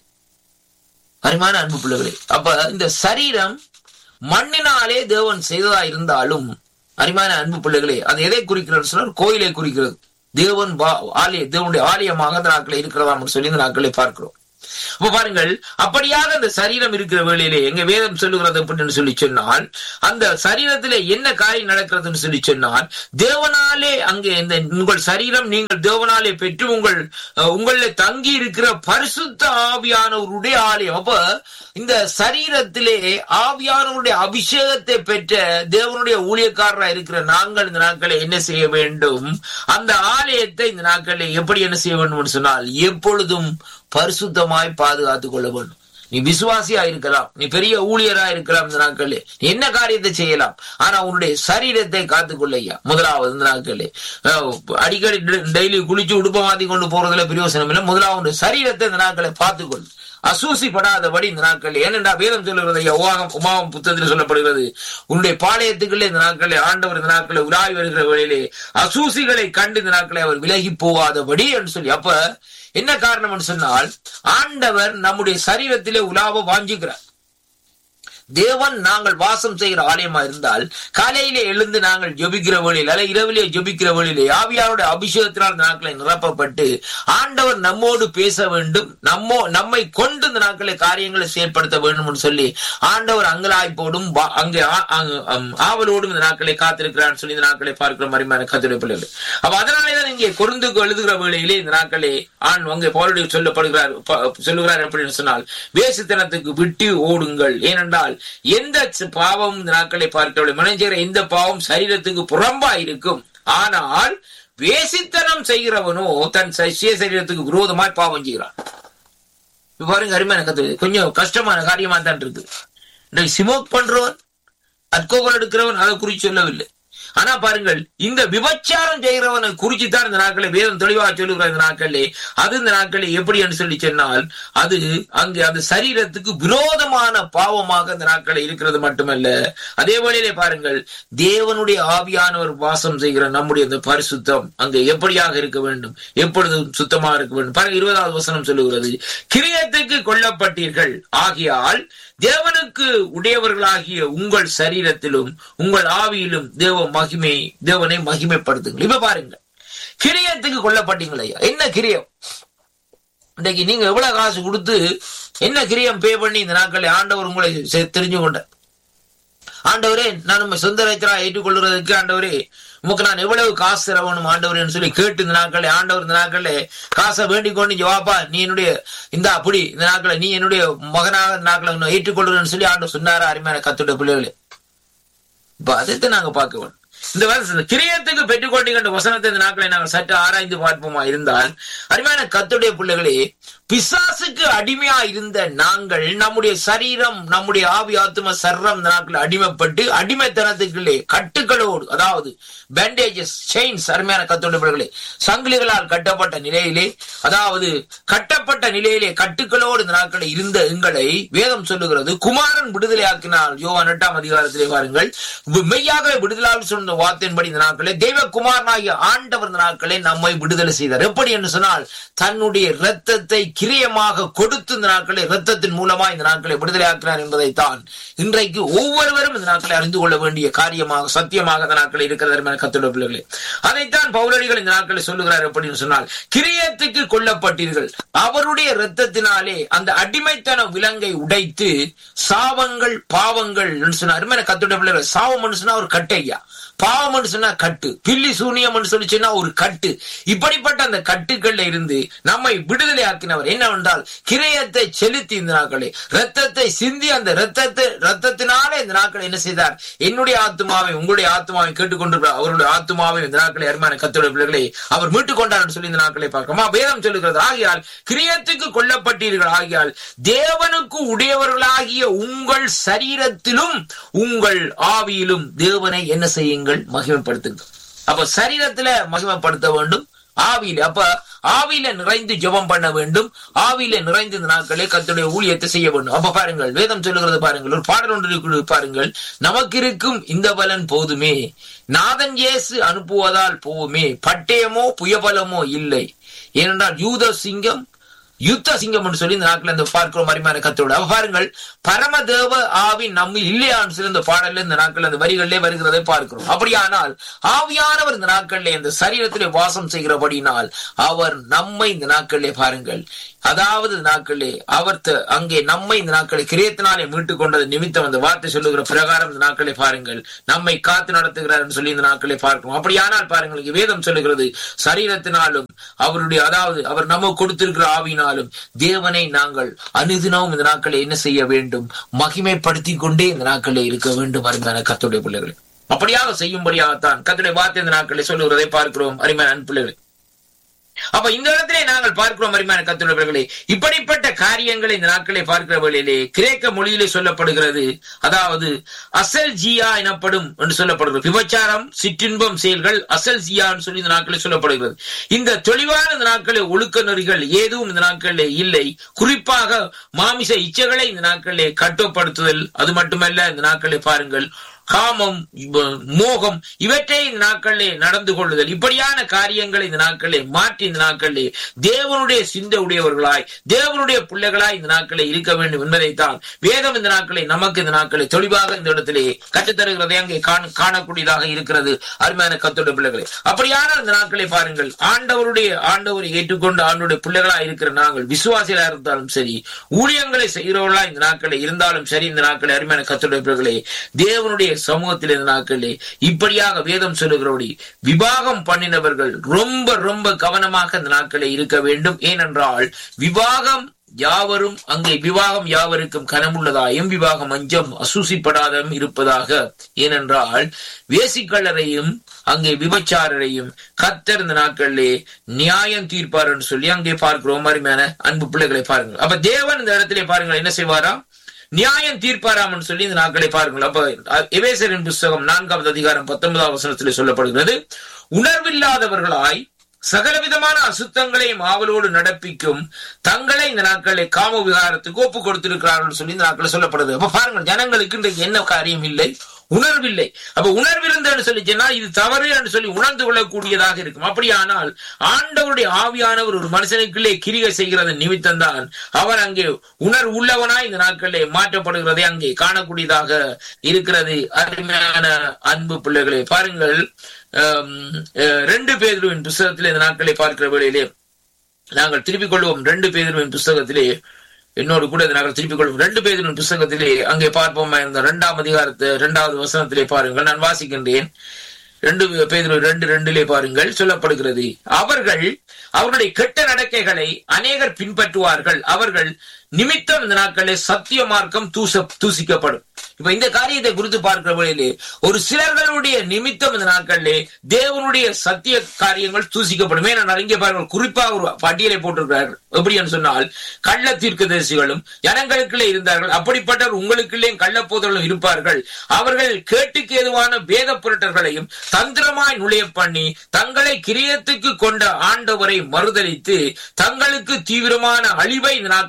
Speaker 4: அருமையான அன்பு பிள்ளைகளே அப்ப இந்த சரீரம் மண்ணினாலே தேவன் செய்ததா இருந்தாலும் அருமையான அன்பு பிள்ளைகளே அது எதை குறிக்கிறது சொன்னால் கோயிலை குறிக்கிறது தேவன் வா- ஆலய தேவனுடைய ஆலயமாக அந்த நாட்களை இருக்கிறதாம் சொல்லி இந்த நாட்களை பார்க்கிறோம் அப்ப பாருங்கள் அப்படியாக அந்த சரீரம் இருக்கிற வேளையிலே எங்க வேதம் சொல்லுகிறது அப்படின்னு சொல்லி சொன்னால் அந்த சரீரத்திலே என்ன காரியம் நடக்கிறதுன்னு சொல்லி சொன்னால் தேவனாலே அங்கே இந்த உங்கள் சரீரம் நீங்கள் தேவனாலே பெற்று உங்கள் அஹ், உங்களிலே தங்கி இருக்கிற பரிசுத்த ஆவியானவருடைய ஆலயம் அப்ப இந்த சரீரத்திலே ஆவியானவருடைய அபிஷேகத்தை பெற்ற தேவனுடைய ஊழியக்காரராக இருக்கிற நாங்கள் இந்த நாட்களை என்ன செய்ய வேண்டும் அந்த ஆலயத்தை இந்த நாட்களை எப்படி என்ன செய்ய வேண்டும் சொன்னால் எப்பொழுதும் பரிசுத்தமாய் பாதுகாத்துக் கொள்ள வேண்டும் நீ விசுவாசியா இருக்கலாம் நீ பெரிய ஊழியரா இருக்கலாம் இந்த நாட்களில் நீ என்ன காரியத்தை செய்யலாம் ஆனா உன்னுடைய சரீரத்தை காத்துக்கொள்ளையா முதலாவது இந்த நாட்களில் அஹ், அடிக்கடி டெய்லி குளிச்சு உடுப்ப மாத்தி கொண்டு போறதுல பிரயோசனம் இல்லை முதலாவது உன்னுடைய சரீரத்தை இந்த நாட்களை பார்த்துக்கொள் அசூசிப்படாதபடி இந்த நாட்கள் ஏனென்றா வேதம் சொல்லுகிறது ஐயா, உவாகம் உமாவும் புத்தகத்தில் சொல்லப்படுகிறது உன்னுடைய பாளையத்துக்குள்ளே இந்த நாட்களில் ஆண்டவர் இந்த நாட்களை உலாவி வருகிற வேளையிலே அசூசிகளை கண்டு இந்த நாட்களை அவர் விலகி போகாதபடி என்று சொல்லி அப்ப என்ன காரணம் சொன்னால் ஆண்டவர் நம்முடைய சரீரத்திலே உலாவ வாஞ்சிக்கிறார் தேவன் நாங்கள் வாசம் செய்கிற ஆலயமா இருந்தால் காலையிலே எழுந்து நாங்கள் ஜெபிக்கிற வழியில் அல்ல இரவிலே ஜெபிக்கிற வழியிலே ஆவியாருடைய அபிஷேகத்தினால் இந்த நாட்களை நிரப்பப்பட்டு ஆண்டவர் நம்மோடு பேச வேண்டும் நம்மோ நம்மை கொண்டு இந்த நாட்களை காரியங்களை செயற்படுத்த வேண்டும் என்று சொல்லி ஆண்டவர் அங்கலாய்ப்போடும் வா- அங்கே ஆ- அங்கு- அம், ஆவலோடும் இந்த நாட்களை காத்திருக்கிறான்னு சொல்லி இந்த நாட்களை பார்க்கிற மாதிரியான கத்துரை பிள்ளைகள் அப்ப அதனாலேதான் இங்கே கொருந்துக்கு எழுதுகிற வேளையிலே இந்த நாட்களே ஆண் அங்கே பவுலுடைய சொல்லப்படுகிறார் ப- சொல்லுகிறார் அப்படின்னு சொன்னால் வேசித்தனத்துக்கு விட்டு ஓடுங்கள் ஏனென்றால் எந்த சி- பாவம் இந்த நாட்களை பார்க்கவில்லை மனிதன் செய்கிற எந்த பாவம் சரீரத்துக்கு புறம்பா இருக்கும் ஆனால் வேசித்தனம் செய்கிறவனோ தன் ச- சுய சரீரத்துக்கு விரோதமாய் பாவம் செய்கிறான் இப்ப பாருங்க அருமையான கத்து கொஞ்சம் கஷ்டமான காரியமா தான் இருக்கு இன்றைக்கு சிமோக் பண்றவன் அல்கோகோல் எடுக்கிறவன் அதை குறித்து சொல்லவில்லை ஆனா பாருங்கள் இந்த விபச்சாரம் செய்கிறவனை குறித்து தான் இந்த நாட்களை வேதம் தெளிவாக சொல்லுகிற இந்த நாட்களே அது இந்த நாட்களை எப்படி என்று சொல்லி சொன்னால் அது அங்கு அந்த சரீரத்துக்கு விரோதமான பாவமாக இந்த நாட்களை இருக்கிறது மட்டுமல்ல அதே வழியிலே பாருங்கள் தேவனுடைய ஆவியானவர் வாசம் செய்கிற நம்முடைய அந்த பரிசுத்தம் அங்கே எப்படியாக இருக்க வேண்டும் எப்பொழுதும் சுத்தமாக இருக்க வேண்டும் பாருங்க இருபதாவது வசனம் சொல்லுகிறது கிரியத்துக்கு கொல்லப்பட்டீர்கள் ஆகியால் தேவனுக்கு உடையவர்களாகிய உங்கள் சரீரத்திலும் உங்கள் ஆவியிலும் தேவ மகிமை தேவனை மகிமைப்படுத்துங்கள் இப்ப பாருங்க கிரியத்துக்கு கொல்லப்பட்டீங்களா ஐயா என்ன கிரியம் இன்னைக்கு நீங்க எவ்வளவு காசு கொடுத்து என்ன கிரியம் பே பண்ணி இந்த நாட்களில் ஆண்டவர் உங்களை செ- தெரிஞ்சு கொண்ட ஆண்டவரே நான் உண்மை சொந்த ரைத்தரா ஏற்றுக்கொள்றதுக்கு ஆண்டவரே உமக்கு நான் எவ்வளவு காசு தரவணும் ஆண்டவரேன்னு சொல்லி கேட்டு இந்த நாட்களே ஆண்டவர் இந்த நாட்களே காசை வேண்டிக் கொண்டு இங்க வாப்பா நீ என்னுடைய இந்த அப்படி இந்த நாட்களை நீ என்னுடைய மகனாக இந்த நாட்களை உன்னை ஏற்றுக்கொள்றேன்னு சொல்லி ஆண்டவர் சொன்னாரா அருமையான கத்துடைய பிள்ளைகளே இப்ப அதைத்தான் நாங்க பார்க்க வேண்டும் இந்த வசனம், இந்த கிரியத்துக்கு பெற்றுக்கொண்டீங்க வசனத்தை இந்த நாட்களை நாங்கள் சற்று ஆராய்ந்து பார்ப்போமா இருந்தால் அருமையான கத்துடைய பிள்ளைகளே பிசாசுக்கு அடிமையா இருந்த நாங்கள் நம்முடைய சரீரம் நம்முடைய ஆவி ஆத்தும சர்ரம் இந்த நாட்களில் அடிமைப்பட்டு அடிமைத்தனத்துக்குள்ளே கட்டுகளோடு அதாவது பேண்டேஜஸ் செயின்ஸ் அருமையான கத்துடைய பிள்ளைகளே சங்கிலிகளால் கட்டப்பட்ட நிலையிலே அதாவது கட்டப்பட்ட நிலையிலே கட்டுகளோடு இந்த நாட்களில் இருந்த எங்களை வேதம் சொல்லுகிறது குமாரன் விடுதலையாக்கினால் யோவான் எட்டாம் அதிகாரத்திலே பாருங்கள் மெய்யாகவே விடுதலாக சொன்ன வார்த்தையின்படி இந்த நாட்களே தெய்வ குமாரனாகிய ஆண்டவர் இந்த நாட்களே நம்மை விடுதலை செய்தார் எப்படி என்று சொன்னால் தன்னுடைய இரத்தத்தை கிரியமாக கொடுத்து இந்த நாட்களை இரத்தத்தின் மூலமா இந்த நாட்களை விடுதலை ஆக்கினார் என்பதைத்தான் இன்றைக்கு ஒவ்வொருவரும் இந்த நாட்களை அறிந்து கொள்ள வேண்டிய காரியமாக சத்தியமாக இந்த நாட்கள் இருக்கிறது கத்துடைய பிள்ளைகளே அதைத்தான் பௌரடிகள் இந்த நாட்களை சொல்லுகிறார் அப்படின்னு சொன்னால் கிரியத்துக்கு கொல்லப்பட்டீர்கள் அவருடைய இரத்தத்தினாலே அந்த அடிமைத்தன விலங்கை உடைத்து சாபங்கள் பாவங்கள் சொன்னார் கத்துடைய பிள்ளைகள் சாவம் சொன்னா ஒரு கட்டையா பாவம் சொன்னா கட்டு பில்லி சூனியம் சொல்லிச்சுன்னா ஒரு கட்டு இப்படிப்பட்ட அந்த கட்டுக்கள்ல இருந்து நம்மை விடுதலை ஆக்கினவர் என்னவென்றால் கிரயத்தை செலுத்தி இந்த நாட்களை ரத்தத்தை சிந்தி அந்த ரத்தத்தை ரத்தத்தினாலே இந்த நாட்களை என்ன செய்தார் என்னுடைய ஆத்மாவை உங்களுடைய ஆத்மாவை கேட்டுக்கொண்டிருக்கிறார் அவருடைய ஆத்மாவை இந்த நாட்களை அருமையான கத்தோட பிள்ளைகளை அவர் மீட்டுக் கொண்டார் சொல்லி இந்த நாட்களை பார்க்கிறோமா வேதம் சொல்லுகிறது ஆகியால் கிரியத்துக்கு கொல்லப்பட்டீர்கள் ஆகியால் தேவனுக்கு உடையவர்களாகிய உங்கள் சரீரத்திலும் உங்கள் ஆவியிலும் தேவனை என்ன செய்யுங்கள் மகிமைப்படுத்துங்க அப்ப சரீரத்துல மகிமைப்படுத்த வேண்டும் ஆவியில அப்ப ஆவியில நிறைந்து ஜெபம் பண்ண வேண்டும் ஆவியில நிறைந்து இந்த நாட்களே கத்துடைய ஊழியத்தை செய்ய வேண்டும் அப்ப பாருங்கள் வேதம் சொல்லுகிறது பாருங்கள் ஒரு பாடல் ஒன்று பாருங்கள் நமக்கு இருக்கும் இந்த பலன் போதுமே நாதன் இயேசு அனுப்புவதால் போவுமே பட்டயமோ புயபலமோ இல்லை ஏனென்றால் யூத சிங்கம் யுத்த சிங்கம் என்று சொல்லி இந்த நாட்கள் இந்த பார்க்கிறோம் அருமையான கத்தோடு அவ பாருங்கள் பரமதேவ ஆவி நம்ம இல்லையான்னு சொல்லி இந்த பாடல்ல இந்த நாட்கள் அந்த வரிகளிலே வருகிறதை பார்க்கிறோம் அப்படியானால் ஆவியானவர் இந்த நாட்களிலே இந்த சரீரத்திலே வாசம் செய்கிறபடினால் அவர் நம்மை இந்த நாட்களிலே பாருங்கள் அதாவது நாட்களே அவர் அங்கே நம்மை இந்த நாட்களை கிரியத்தினாலே மீட்டுக் கொண்டது நிமித்தம் அந்த வார்த்தை சொல்லுகிற பிரகாரம் இந்த நாட்களை பாருங்கள் நம்மை காத்து நடத்துகிறார் சொல்லி இந்த நாட்களை பார்க்கிறோம் அப்படியானால் பாருங்கள் இங்கே வேதம் சொல்லுகிறது சரீரத்தினாலும் அவருடைய அதாவது அவர் நம்ம கொடுத்திருக்கிற ஆவினாலும் தேவனை நாங்கள் அனுதினமும் இந்த நாட்களை என்ன செய்ய வேண்டும் மகிமைப்படுத்தி கொண்டே இந்த நாட்களே இருக்க வேண்டும் அருமையான கத்துடைய பிள்ளைகள் அப்படியாக செய்யும்படியாகத்தான் கத்துடைய வார்த்தை இந்த நாட்களை சொல்லுகிறதை பார்க்கிறோம் அருமையான அன்பிள்ளைகளை அப்ப இந்த இடத்திலே நாங்கள் பார்க்கிறோம் அருமையான கத்துள்ளவர்களே இப்படிப்பட்ட காரியங்களை இந்த நாட்களை பார்க்கிற வேளையிலே கிரேக்க மொழியிலே சொல்லப்படுகிறது அதாவது அசல் ஜியா எனப்படும் என்று சொல்லப்படுகிறது விபச்சாரம் சிற்றின்பம் செயல்கள் அசல் ஜியா சொல்லி இந்த நாட்களில் சொல்லப்படுகிறது இந்த தெளிவான இந்த நாட்களில் ஒழுக்க நெறிகள் ஏதும் இந்த நாட்களிலே இல்லை குறிப்பாக மாமிச இச்சைகளை இந்த நாட்களிலே கட்டுப்படுத்துதல் அது மட்டுமல்ல இந்த நாட்களை பாருங்கள் காமம் மோகம் இவற்றை இந்த நாட்களிலே நடந்து கொள்ளுதல் இப்படியான காரியங்களை இந்த நாட்களிலே மாற்றி இந்த நாட்களிலே தேவனுடைய சிந்த உடையவர்களாய் தேவனுடைய பிள்ளைகளாய் இந்த நாட்களை இருக்க வேண்டும் என்பதைத்தான் வேதம் இந்த நாட்களை நமக்கு இந்த நாட்களை தெளிவாக இந்த இடத்திலே கற்றுத்தருகிறதை அங்கே காணக்கூடியதாக இருக்கிறது அருமையான கத்தோட பிள்ளைகளை அப்படியான இந்த நாட்களை பாருங்கள் ஆண்டவருடைய ஆண்டவரை ஏற்றுக்கொண்டு ஆண்டவருடைய பிள்ளைகளாய் இருக்கிற நாங்கள் விசுவாசிகளா இருந்தாலும் சரி ஊழியங்களை செய்கிறவர்களா இந்த நாட்களை இருந்தாலும் சரி இந்த நாட்களை அருமையான கத்தோட பிள்ளைகளே தேவனுடைய சமூகத்தில் இந்த நாட்களே இப்படியாக வேதம் சொல்லுகிறபடி விவாகம் பண்ணினவர்கள் ரொம்ப ரொம்ப கவனமாக இந்த நாட்களை இருக்க வேண்டும் ஏனென்றால் விவாகம் யாவரும் அங்கே விவாகம் யாவருக்கும் கனமுள்ளதாயும் விவாகம் அஞ்சம் அசூசிப்படாதும் இருப்பதாக ஏனென்றால் வேசிக்கல்லரையும் அங்கே விபச்சாரரையும் கத்தர் இந்த நாட்களிலே நியாயம் தீர்ப்பார் என்று சொல்லி அங்கே பார்க்கிறோம் அருமையான அன்பு பிள்ளைகளை பாருங்கள் அப்ப தேவன் இந்த இடத்திலே பாருங்கள் என்ன செய்வாரா நியாயம் தீர்ப்பாராம் சொல்லி இந்த நாட்களை பாருங்கள் அப்ப எவேசரின் புஸ்தகம் நான்காவது அதிகாரம் பத்தொன்பதாம் வசனத்தில் சொல்லப்படுகிறது உணர்வில்லாதவர்களாய் சகலவிதமான அசுத்தங்களையும் ஆவலோடு நடப்பிக்கும் தங்களை இந்த நாட்களை காம விகாரத்துக்கு ஒப்பு கொடுத்திருக்கிறார்கள் சொல்லி இந்த நாட்களை சொல்லப்படுது அப்ப பாருங்கள் ஜனங்களுக்கு இன்றைக்கு என்ன காரியம் இல்லை உணர்வில்லை அப்ப உணர்விருந்தன்னு சொல்லி சொன்னால் இது தவறு என்று சொல்லி உணர்ந்து கொள்ளக்கூடியதாக இருக்கும் அப்படியானால் ஆண்டவருடைய ஆவியானவர் ஒரு மனுஷனுக்குள்ளே கிரிகை செய்கிறது நிமித்தம் தான் அவர் அங்கே உணர்வு உள்ளவனாய் இந்த நாட்களிலே மாற்றப்படுகிறதை அங்கே காணக்கூடியதாக இருக்கிறது அருமையான அன்பு பிள்ளைகளே பாருங்கள் ரெண்டு பேருவின் புஸ்தகத்திலே இந்த நாட்களை பார்க்கிற வேளையிலே நாங்கள் திருப்பிக் கொள்வோம் ரெண்டு பேருவின் புஸ்தகத்திலே என்னோடு கூட நாங்கள் திருப்பிக் கொள்வோம் ரெண்டு பேரின் புஸ்தகத்திலே அங்கே பார்ப்போமா இருந்த இரண்டாம் அதிகாரத்தை இரண்டாவது வசனத்திலே பாருங்கள் நான் வாசிக்கின்றேன் ரெண்டு பேர் ரெண்டு ரெண்டிலே பாருங்கள் சொல்லப்படுகிறது அவர்கள் அவர்களுடைய கெட்ட நடக்கைகளை அநேகர் பின்பற்றுவார்கள் அவர்கள் நிமித்தம் இந்த நாட்களில் சத்திய மார்க்கம் தூச தூசிக்கப்படும் இப்ப இந்த காரியத்தை குறித்து பார்க்கிற வழியிலே ஒரு சிலர்களுடைய நிமித்தம் இந்த நாட்களிலே தேவனுடைய சத்திய காரியங்கள் தூசிக்கப்படும் ஏனென்றால் இங்கே பாருங்கள் குறிப்பாக ஒரு பட்டியலை போட்டிருக்கிறார்கள் எப்படி சொன்னால் கள்ள தீர்க்கதரிசிகளும் ஜனங்களுக்குள்ளே இருந்தார்கள் அப்படிப்பட்டவர் உங்களுக்குள்ளே கள்ளப்போதலும் இருப்பார்கள் அவர்கள் கேட்டுக்கு ஏதுவான வேத புரட்டர்களையும் தந்திரமாய் நுழைய பண்ணி தங்களை கிரியத்துக்கு கொண்ட ஆண்டவரை மறுதளித்து தங்களுக்கு தீவிரமான அழிவை இந்த நாட்களை வருவி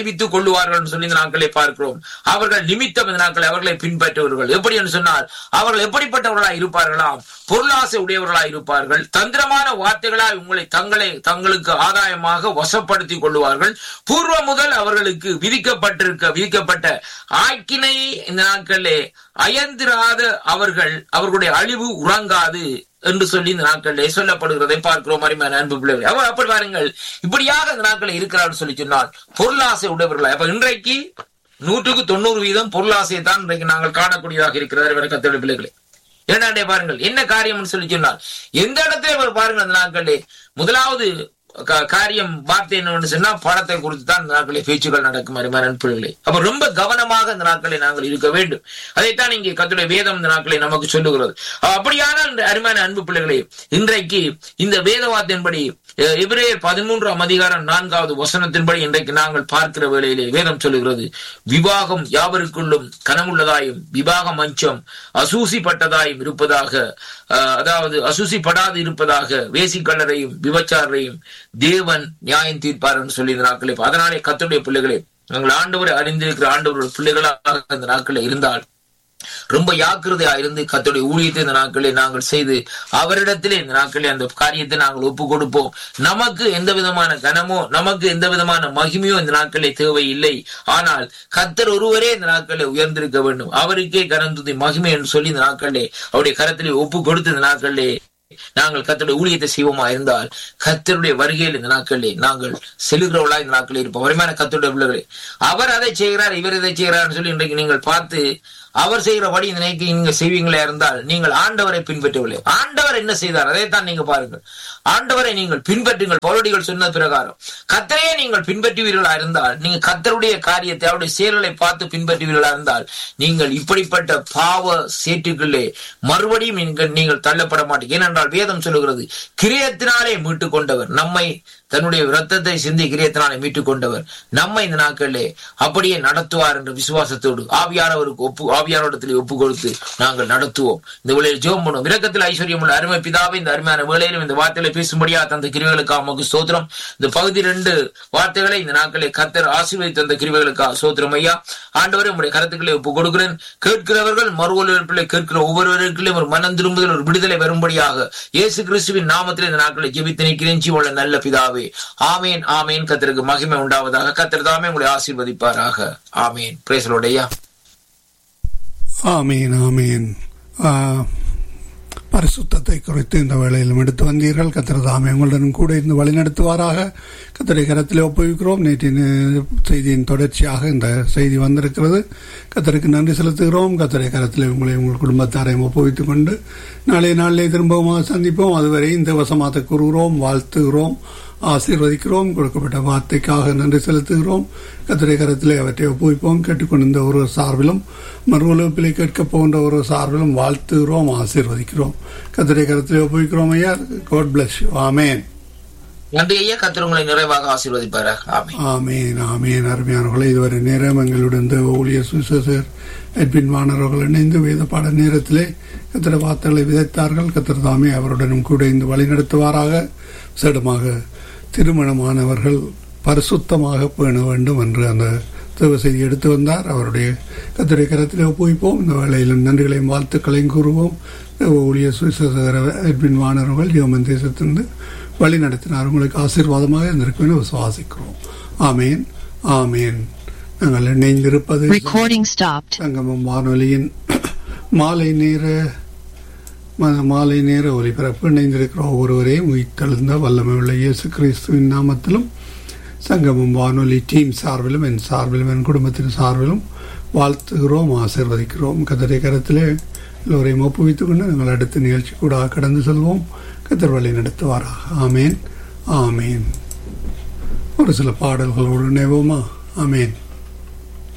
Speaker 4: விடுவித்துக் கொள்ளுவார்கள் என்று சொல்லி இந்த நாட்களை பார்க்கிறோம் அவர்கள் நிமித்தம் இந்த நாட்களை அவர்களை பின்பற்றுவார்கள் எப்படி என்று சொன்னால் அவர்கள் எப்படிப்பட்டவர்களாய் இருப்பார்களாம் பொருளாசை உடையவர்களாய் இருப்பார்கள் தந்திரமான வார்த்தைகளாய் உங்களை தங்களை தங்களுக்கு ஆதாயமாக வசப்படுத்திக் கொள்ளுவார்கள் பூர்வ முதல் அவர்களுக்கு விதிக்கப்பட்டிருக்க விதிக்கப்பட்ட ஆக்கினை இந்த நாட்களிலே அயந்திராத அவர்கள் அவர்களுடைய அழிவு உறங்காது என்று சொல்லி இந்த நாட்களிலே சொல்லப்படுகிறதை பார்க்கிறோம் அருமையான அன்பு பிள்ளைகள் அவர் அப்படி பாருங்கள் இப்படியாக இந்த நாட்களில் இருக்கிறார்கள் சொல்லி சொன்னால் பொருளாசை உடையவர்களாய் அப்ப இன்றைக்கு நூற்றுக்கு தொண்ணூறு வீதம் பொருளாசையை தான் இன்றைக்கு நாங்கள் காணக்கூடியதாக இருக்கிறார் இவரை கத்தோட பிள்ளைகளே இரண்டாண்டே பாருங்கள் என்ன காரியம்னு சொல்லி சொன்னார் எந்த இடத்துல இவர் பாருங்கள் அந்த நாட்களே முதலாவது கா- காரியம் வார்த்தை என்னவென்று சொன்னா பணத்தை குறித்து தான் இந்த நாட்களில் பேச்சுக்கள் நடக்கும் அருமையான நண்பர்களே அப்ப ரொம்ப கவனமாக இந்த நாட்களில் நாங்கள் இருக்க வேண்டும் அதைத்தான் இங்கே கத்துடைய வேதம் இந்த நாட்களை நமக்கு சொல்லுகிறது அப்ப அப்படியான இந்த அருமையான அன்பு பிள்ளைகளே இன்றைக்கு இந்த வேத வார்த்தையின்படி அஹ், எபிரேயர் பதிமூன்றாம் அதிகாரம் நான்காவது வசனத்தின்படி இன்றைக்கு நாங்கள் பார்க்கிற வேளையிலே வேதம் சொல்லுகிறது விவாகம் யாவருக்குள்ளும் கனமுள்ளதாயும் விவாக மஞ்சம் அசூசிப்பட்டதாயும் இருப்பதாக அஹ், அதாவது அசூசிப்படாது இருப்பதாக வேசிக்கல்லரையும் விபச்சாரரையும் தேவன் நியாயம் தீர்ப்பார் என்று சொல்லி இந்த நாட்களே அதனாலே கத்துடைய பிள்ளைகளே நாங்கள் ஆண்டவரை அறிந்திருக்கிற ஆண்டவருடைய பிள்ளைகளாக இந்த நாட்களில் இருந்தால் ரொம்ப ஜாக்கிரதையா இருந்து கத்தோடைய ஊழியத்தை இந்த நாட்களில் நாங்கள் செய்து அவரிடத்திலே இந்த நாட்களில் அந்த காரியத்தை நாங்கள் ஒப்பு கொடுப்போம் நமக்கு எந்த விதமான கனமோ நமக்கு எந்த விதமான மகிமையோ இந்த நாட்களில் தேவை இல்லை ஆனால் கத்தர் ஒருவரே இந்த நாட்களில் உயர்ந்திருக்க வேண்டும் அவருக்கே கனந்துதி மகிமை என்று சொல்லி இந்த நாட்களிலே அவருடைய கரத்திலே ஒப்பு கொடுத்து இந்த நாட்களிலே நாங்கள் கத்தருடைய ஊழியத்தை செய்வோமா இருந்தால் கத்தருடைய வருகையில் இந்த நாட்களிலே நாங்கள் செலுகிறவர்களா இந்த நாட்களில் இருப்போம் வருமான கத்தருடைய பிள்ளைகளே அவர் அதை செய்கிறார் இவர் இதை செய்கிறார் சொல்லி இன்றைக்கு நீங்கள் பார்த்து அவர் செய்கிறபடி இந்த நினைக்கு நீங்க செய்வீங்களா இருந்தால் நீங்கள் ஆண்டவரை பின்பற்றவில்லை ஆண்டவர் என்ன செய்தார் அதைத்தான் நீங்க பாருங்கள் ஆண்டவரை நீங்கள் பின்பற்றுங்கள் பௌரடிகள் சொன்ன பிரகாரம் கத்தரையே நீங்கள் பின்பற்றுவீர்களா இருந்தால் நீங்க கத்தருடைய காரியத்தை அவருடைய செயல்களை பார்த்து பின்பற்றுவீர்களா இருந்தால் நீங்கள் இப்படிப்பட்ட பாவ சேற்றுக்குள்ளே மறுபடியும் நீங்கள் நீங்கள் தள்ளப்பட மாட்டீங்க ஏனென்றால் வேதம் சொல்லுகிறது கிரியத்தினாலே மீட்டுக் கொண்டவர் நம்மை தன்னுடைய இரத்தத்தை சிந்தி கிரியத்தினாலே மீட்டுக் கொண்டவர் நம்மை இந்த நாட்களிலே அப்படியே நடத்துவார் என்ற விசுவாசத்தோடு ஆவியானவருக்கு ஒப்பு ஆவியானவரிடத்திலே ஒப்பு கொடுத்து நாங்கள் நடத்துவோம் இந்த வேளையில் ஜோம் பண்ணுவோம் இரக்கத்தில் ஐஸ்வர்யம் உள்ள அருமை பிதாவை இந்த அருமையான வேளையிலும் இந்த வார்த்தைகளை பேசும்படியா தந்த கிருவைகளுக்காக நமக்கு ஸ்தோத்திரம் இந்த பகுதி ரெண்டு வார்த்தைகளை இந்த நாட்களை கத்தர் ஆசீர்வதித்த அந்த கிருவைகளுக்காக ஸ்தோத்திரம் ஐயா ஆண்டவரே உங்களுடைய கருத்துக்களை ஒப்பு கொடுக்கிறேன் கேட்கிறவர்கள் மறு ஒலிபரப்பிலே கேட்கிற ஒவ்வொருவருக்கும் ஒரு மனம் திரும்புதல் ஒரு விடுதலை வரும்படியாக இயேசு கிறிஸ்துவின் நாமத்தில் இந்த நாட்களை ஜெபித்து நிற்கிறேன் ஜீவனுள்ள நல்ல பிதாவே ஆமேன் ஆமேன் கத்தருக்கு மகிமை உண்டாவதாக கத்தர் தாமே உங்களை ஆசீர்வதிப்பாராக ஆமேன் பிரேசலோடையா
Speaker 1: ஆமீன் ஆமீன் ஆ, பரிசுத்தத்தை குறித்து இந்த வேளையிலும் எடுத்து வந்தீர்கள் கத்திர தாமே உங்களுடன் கூட இருந்து வழிநடத்துவாராக கத்திரை கரத்தில் ஒப்புவிக்கிறோம் நேற்றின் செய்தியின் தொடர்ச்சியாக இந்த செய்தி வந்திருக்கிறது கத்தருக்கு நன்றி செலுத்துகிறோம் கத்திரை கரத்தில் உங்களை உங்கள் குடும்பத்தாரையும் ஒப்புவித்துக் கொண்டு நாளைய நாளிலே திரும்பவும் சந்திப்போம் அதுவரை இந்த வசமாத்த கூறுகிறோம் வாழ்த்துகிறோம் ஆசீர்வதிக்கிறோம் கொடுக்கப்பட்ட வார்த்தைக்காக நன்றி செலுத்துகிறோம் கத்திரை கரத்திலே அவற்றை ஒப்புவிப்போம் கேட்டுக்கொண்டிருந்த ஒரு சார்பிலும் மறுவலப்பிலே கேட்கப் போகின்ற ஒரு சார்பிலும் வாழ்த்துகிறோம் ஆசீர்வதிக்கிறோம் கத்திரை கரத்திலே ஒப்புவிக்கிறோம் ஐயா காட் பிளஸ் யூ ஆமேன்
Speaker 4: நன்றி ஐயா கத்தர் உங்களை நிறைவாக ஆசீர்வதிப்பாராக ஆமேன்
Speaker 1: ஆமீன் ஆமீன் அருமையானவர்களே இதுவரை நேரம் எங்களுடன் தேவ ஊழியர் சுசேசர் எட்வின் வானவர்கள் இணைந்து வேத பாட நேரத்திலே கத்திர வார்த்தைகளை விதைத்தார்கள் கத்திர தாமே அவருடனும் கூட இந்த வழிநடத்துவாராக விசேடமாக திருமணமானவர்கள் பரிசுத்தமாக பேண வேண்டும் என்று அந்த தேவ செய்தி எடுத்து வந்தார் அவருடைய கத்திரை கரத்திலே ஒப்புவிப்போம் இந்த வேளையில் நன்றிகளையும் வாழ்த்துக்களையும் கூறுவோம் தேவ ஊழியர் சுசேசர் எட்வின் வானவர்கள் யோமன் தேசத்திலிருந்து வழி நடத்தினார் உங்களுக்கு ஆசீர்வாதமாக இருந்திருக்கும் என விசுவாசிக்கிறோம் ஆமேன் ஆமேன் நாங்கள் இணைந்திருப்பது
Speaker 3: Recording stopped.
Speaker 1: சங்கமம் வானொலியின் மாலை நேர ம- மாலை நேர ஒலிபரப்பு இணைந்திருக்கிற ஒவ்வொருவரையும் உயிர்த்தெழுந்த வல்லமை உள்ள இயேசு கிறிஸ்துவின் நாமத்திலும் சங்கமம் வானொலி டீம் சார்பிலும் என் சார்பிலும் என் குடும்பத்தின் சார்பிலும் வாழ்த்துகிறோம் ஆசீர்வதிக்கிறோம் கதிரை கரத்திலே எல்லோரையும் ஒப்புவித்துக் கொண்டு நாங்கள் அடுத்த நிகழ்ச்சி கூட கடந்து செல்வோம் கதிர் வழி நடத்துவாராக ஆமேன் ஆமேன் ஒரு சில பாடல்களோடு இணைவோமா ஆமேன்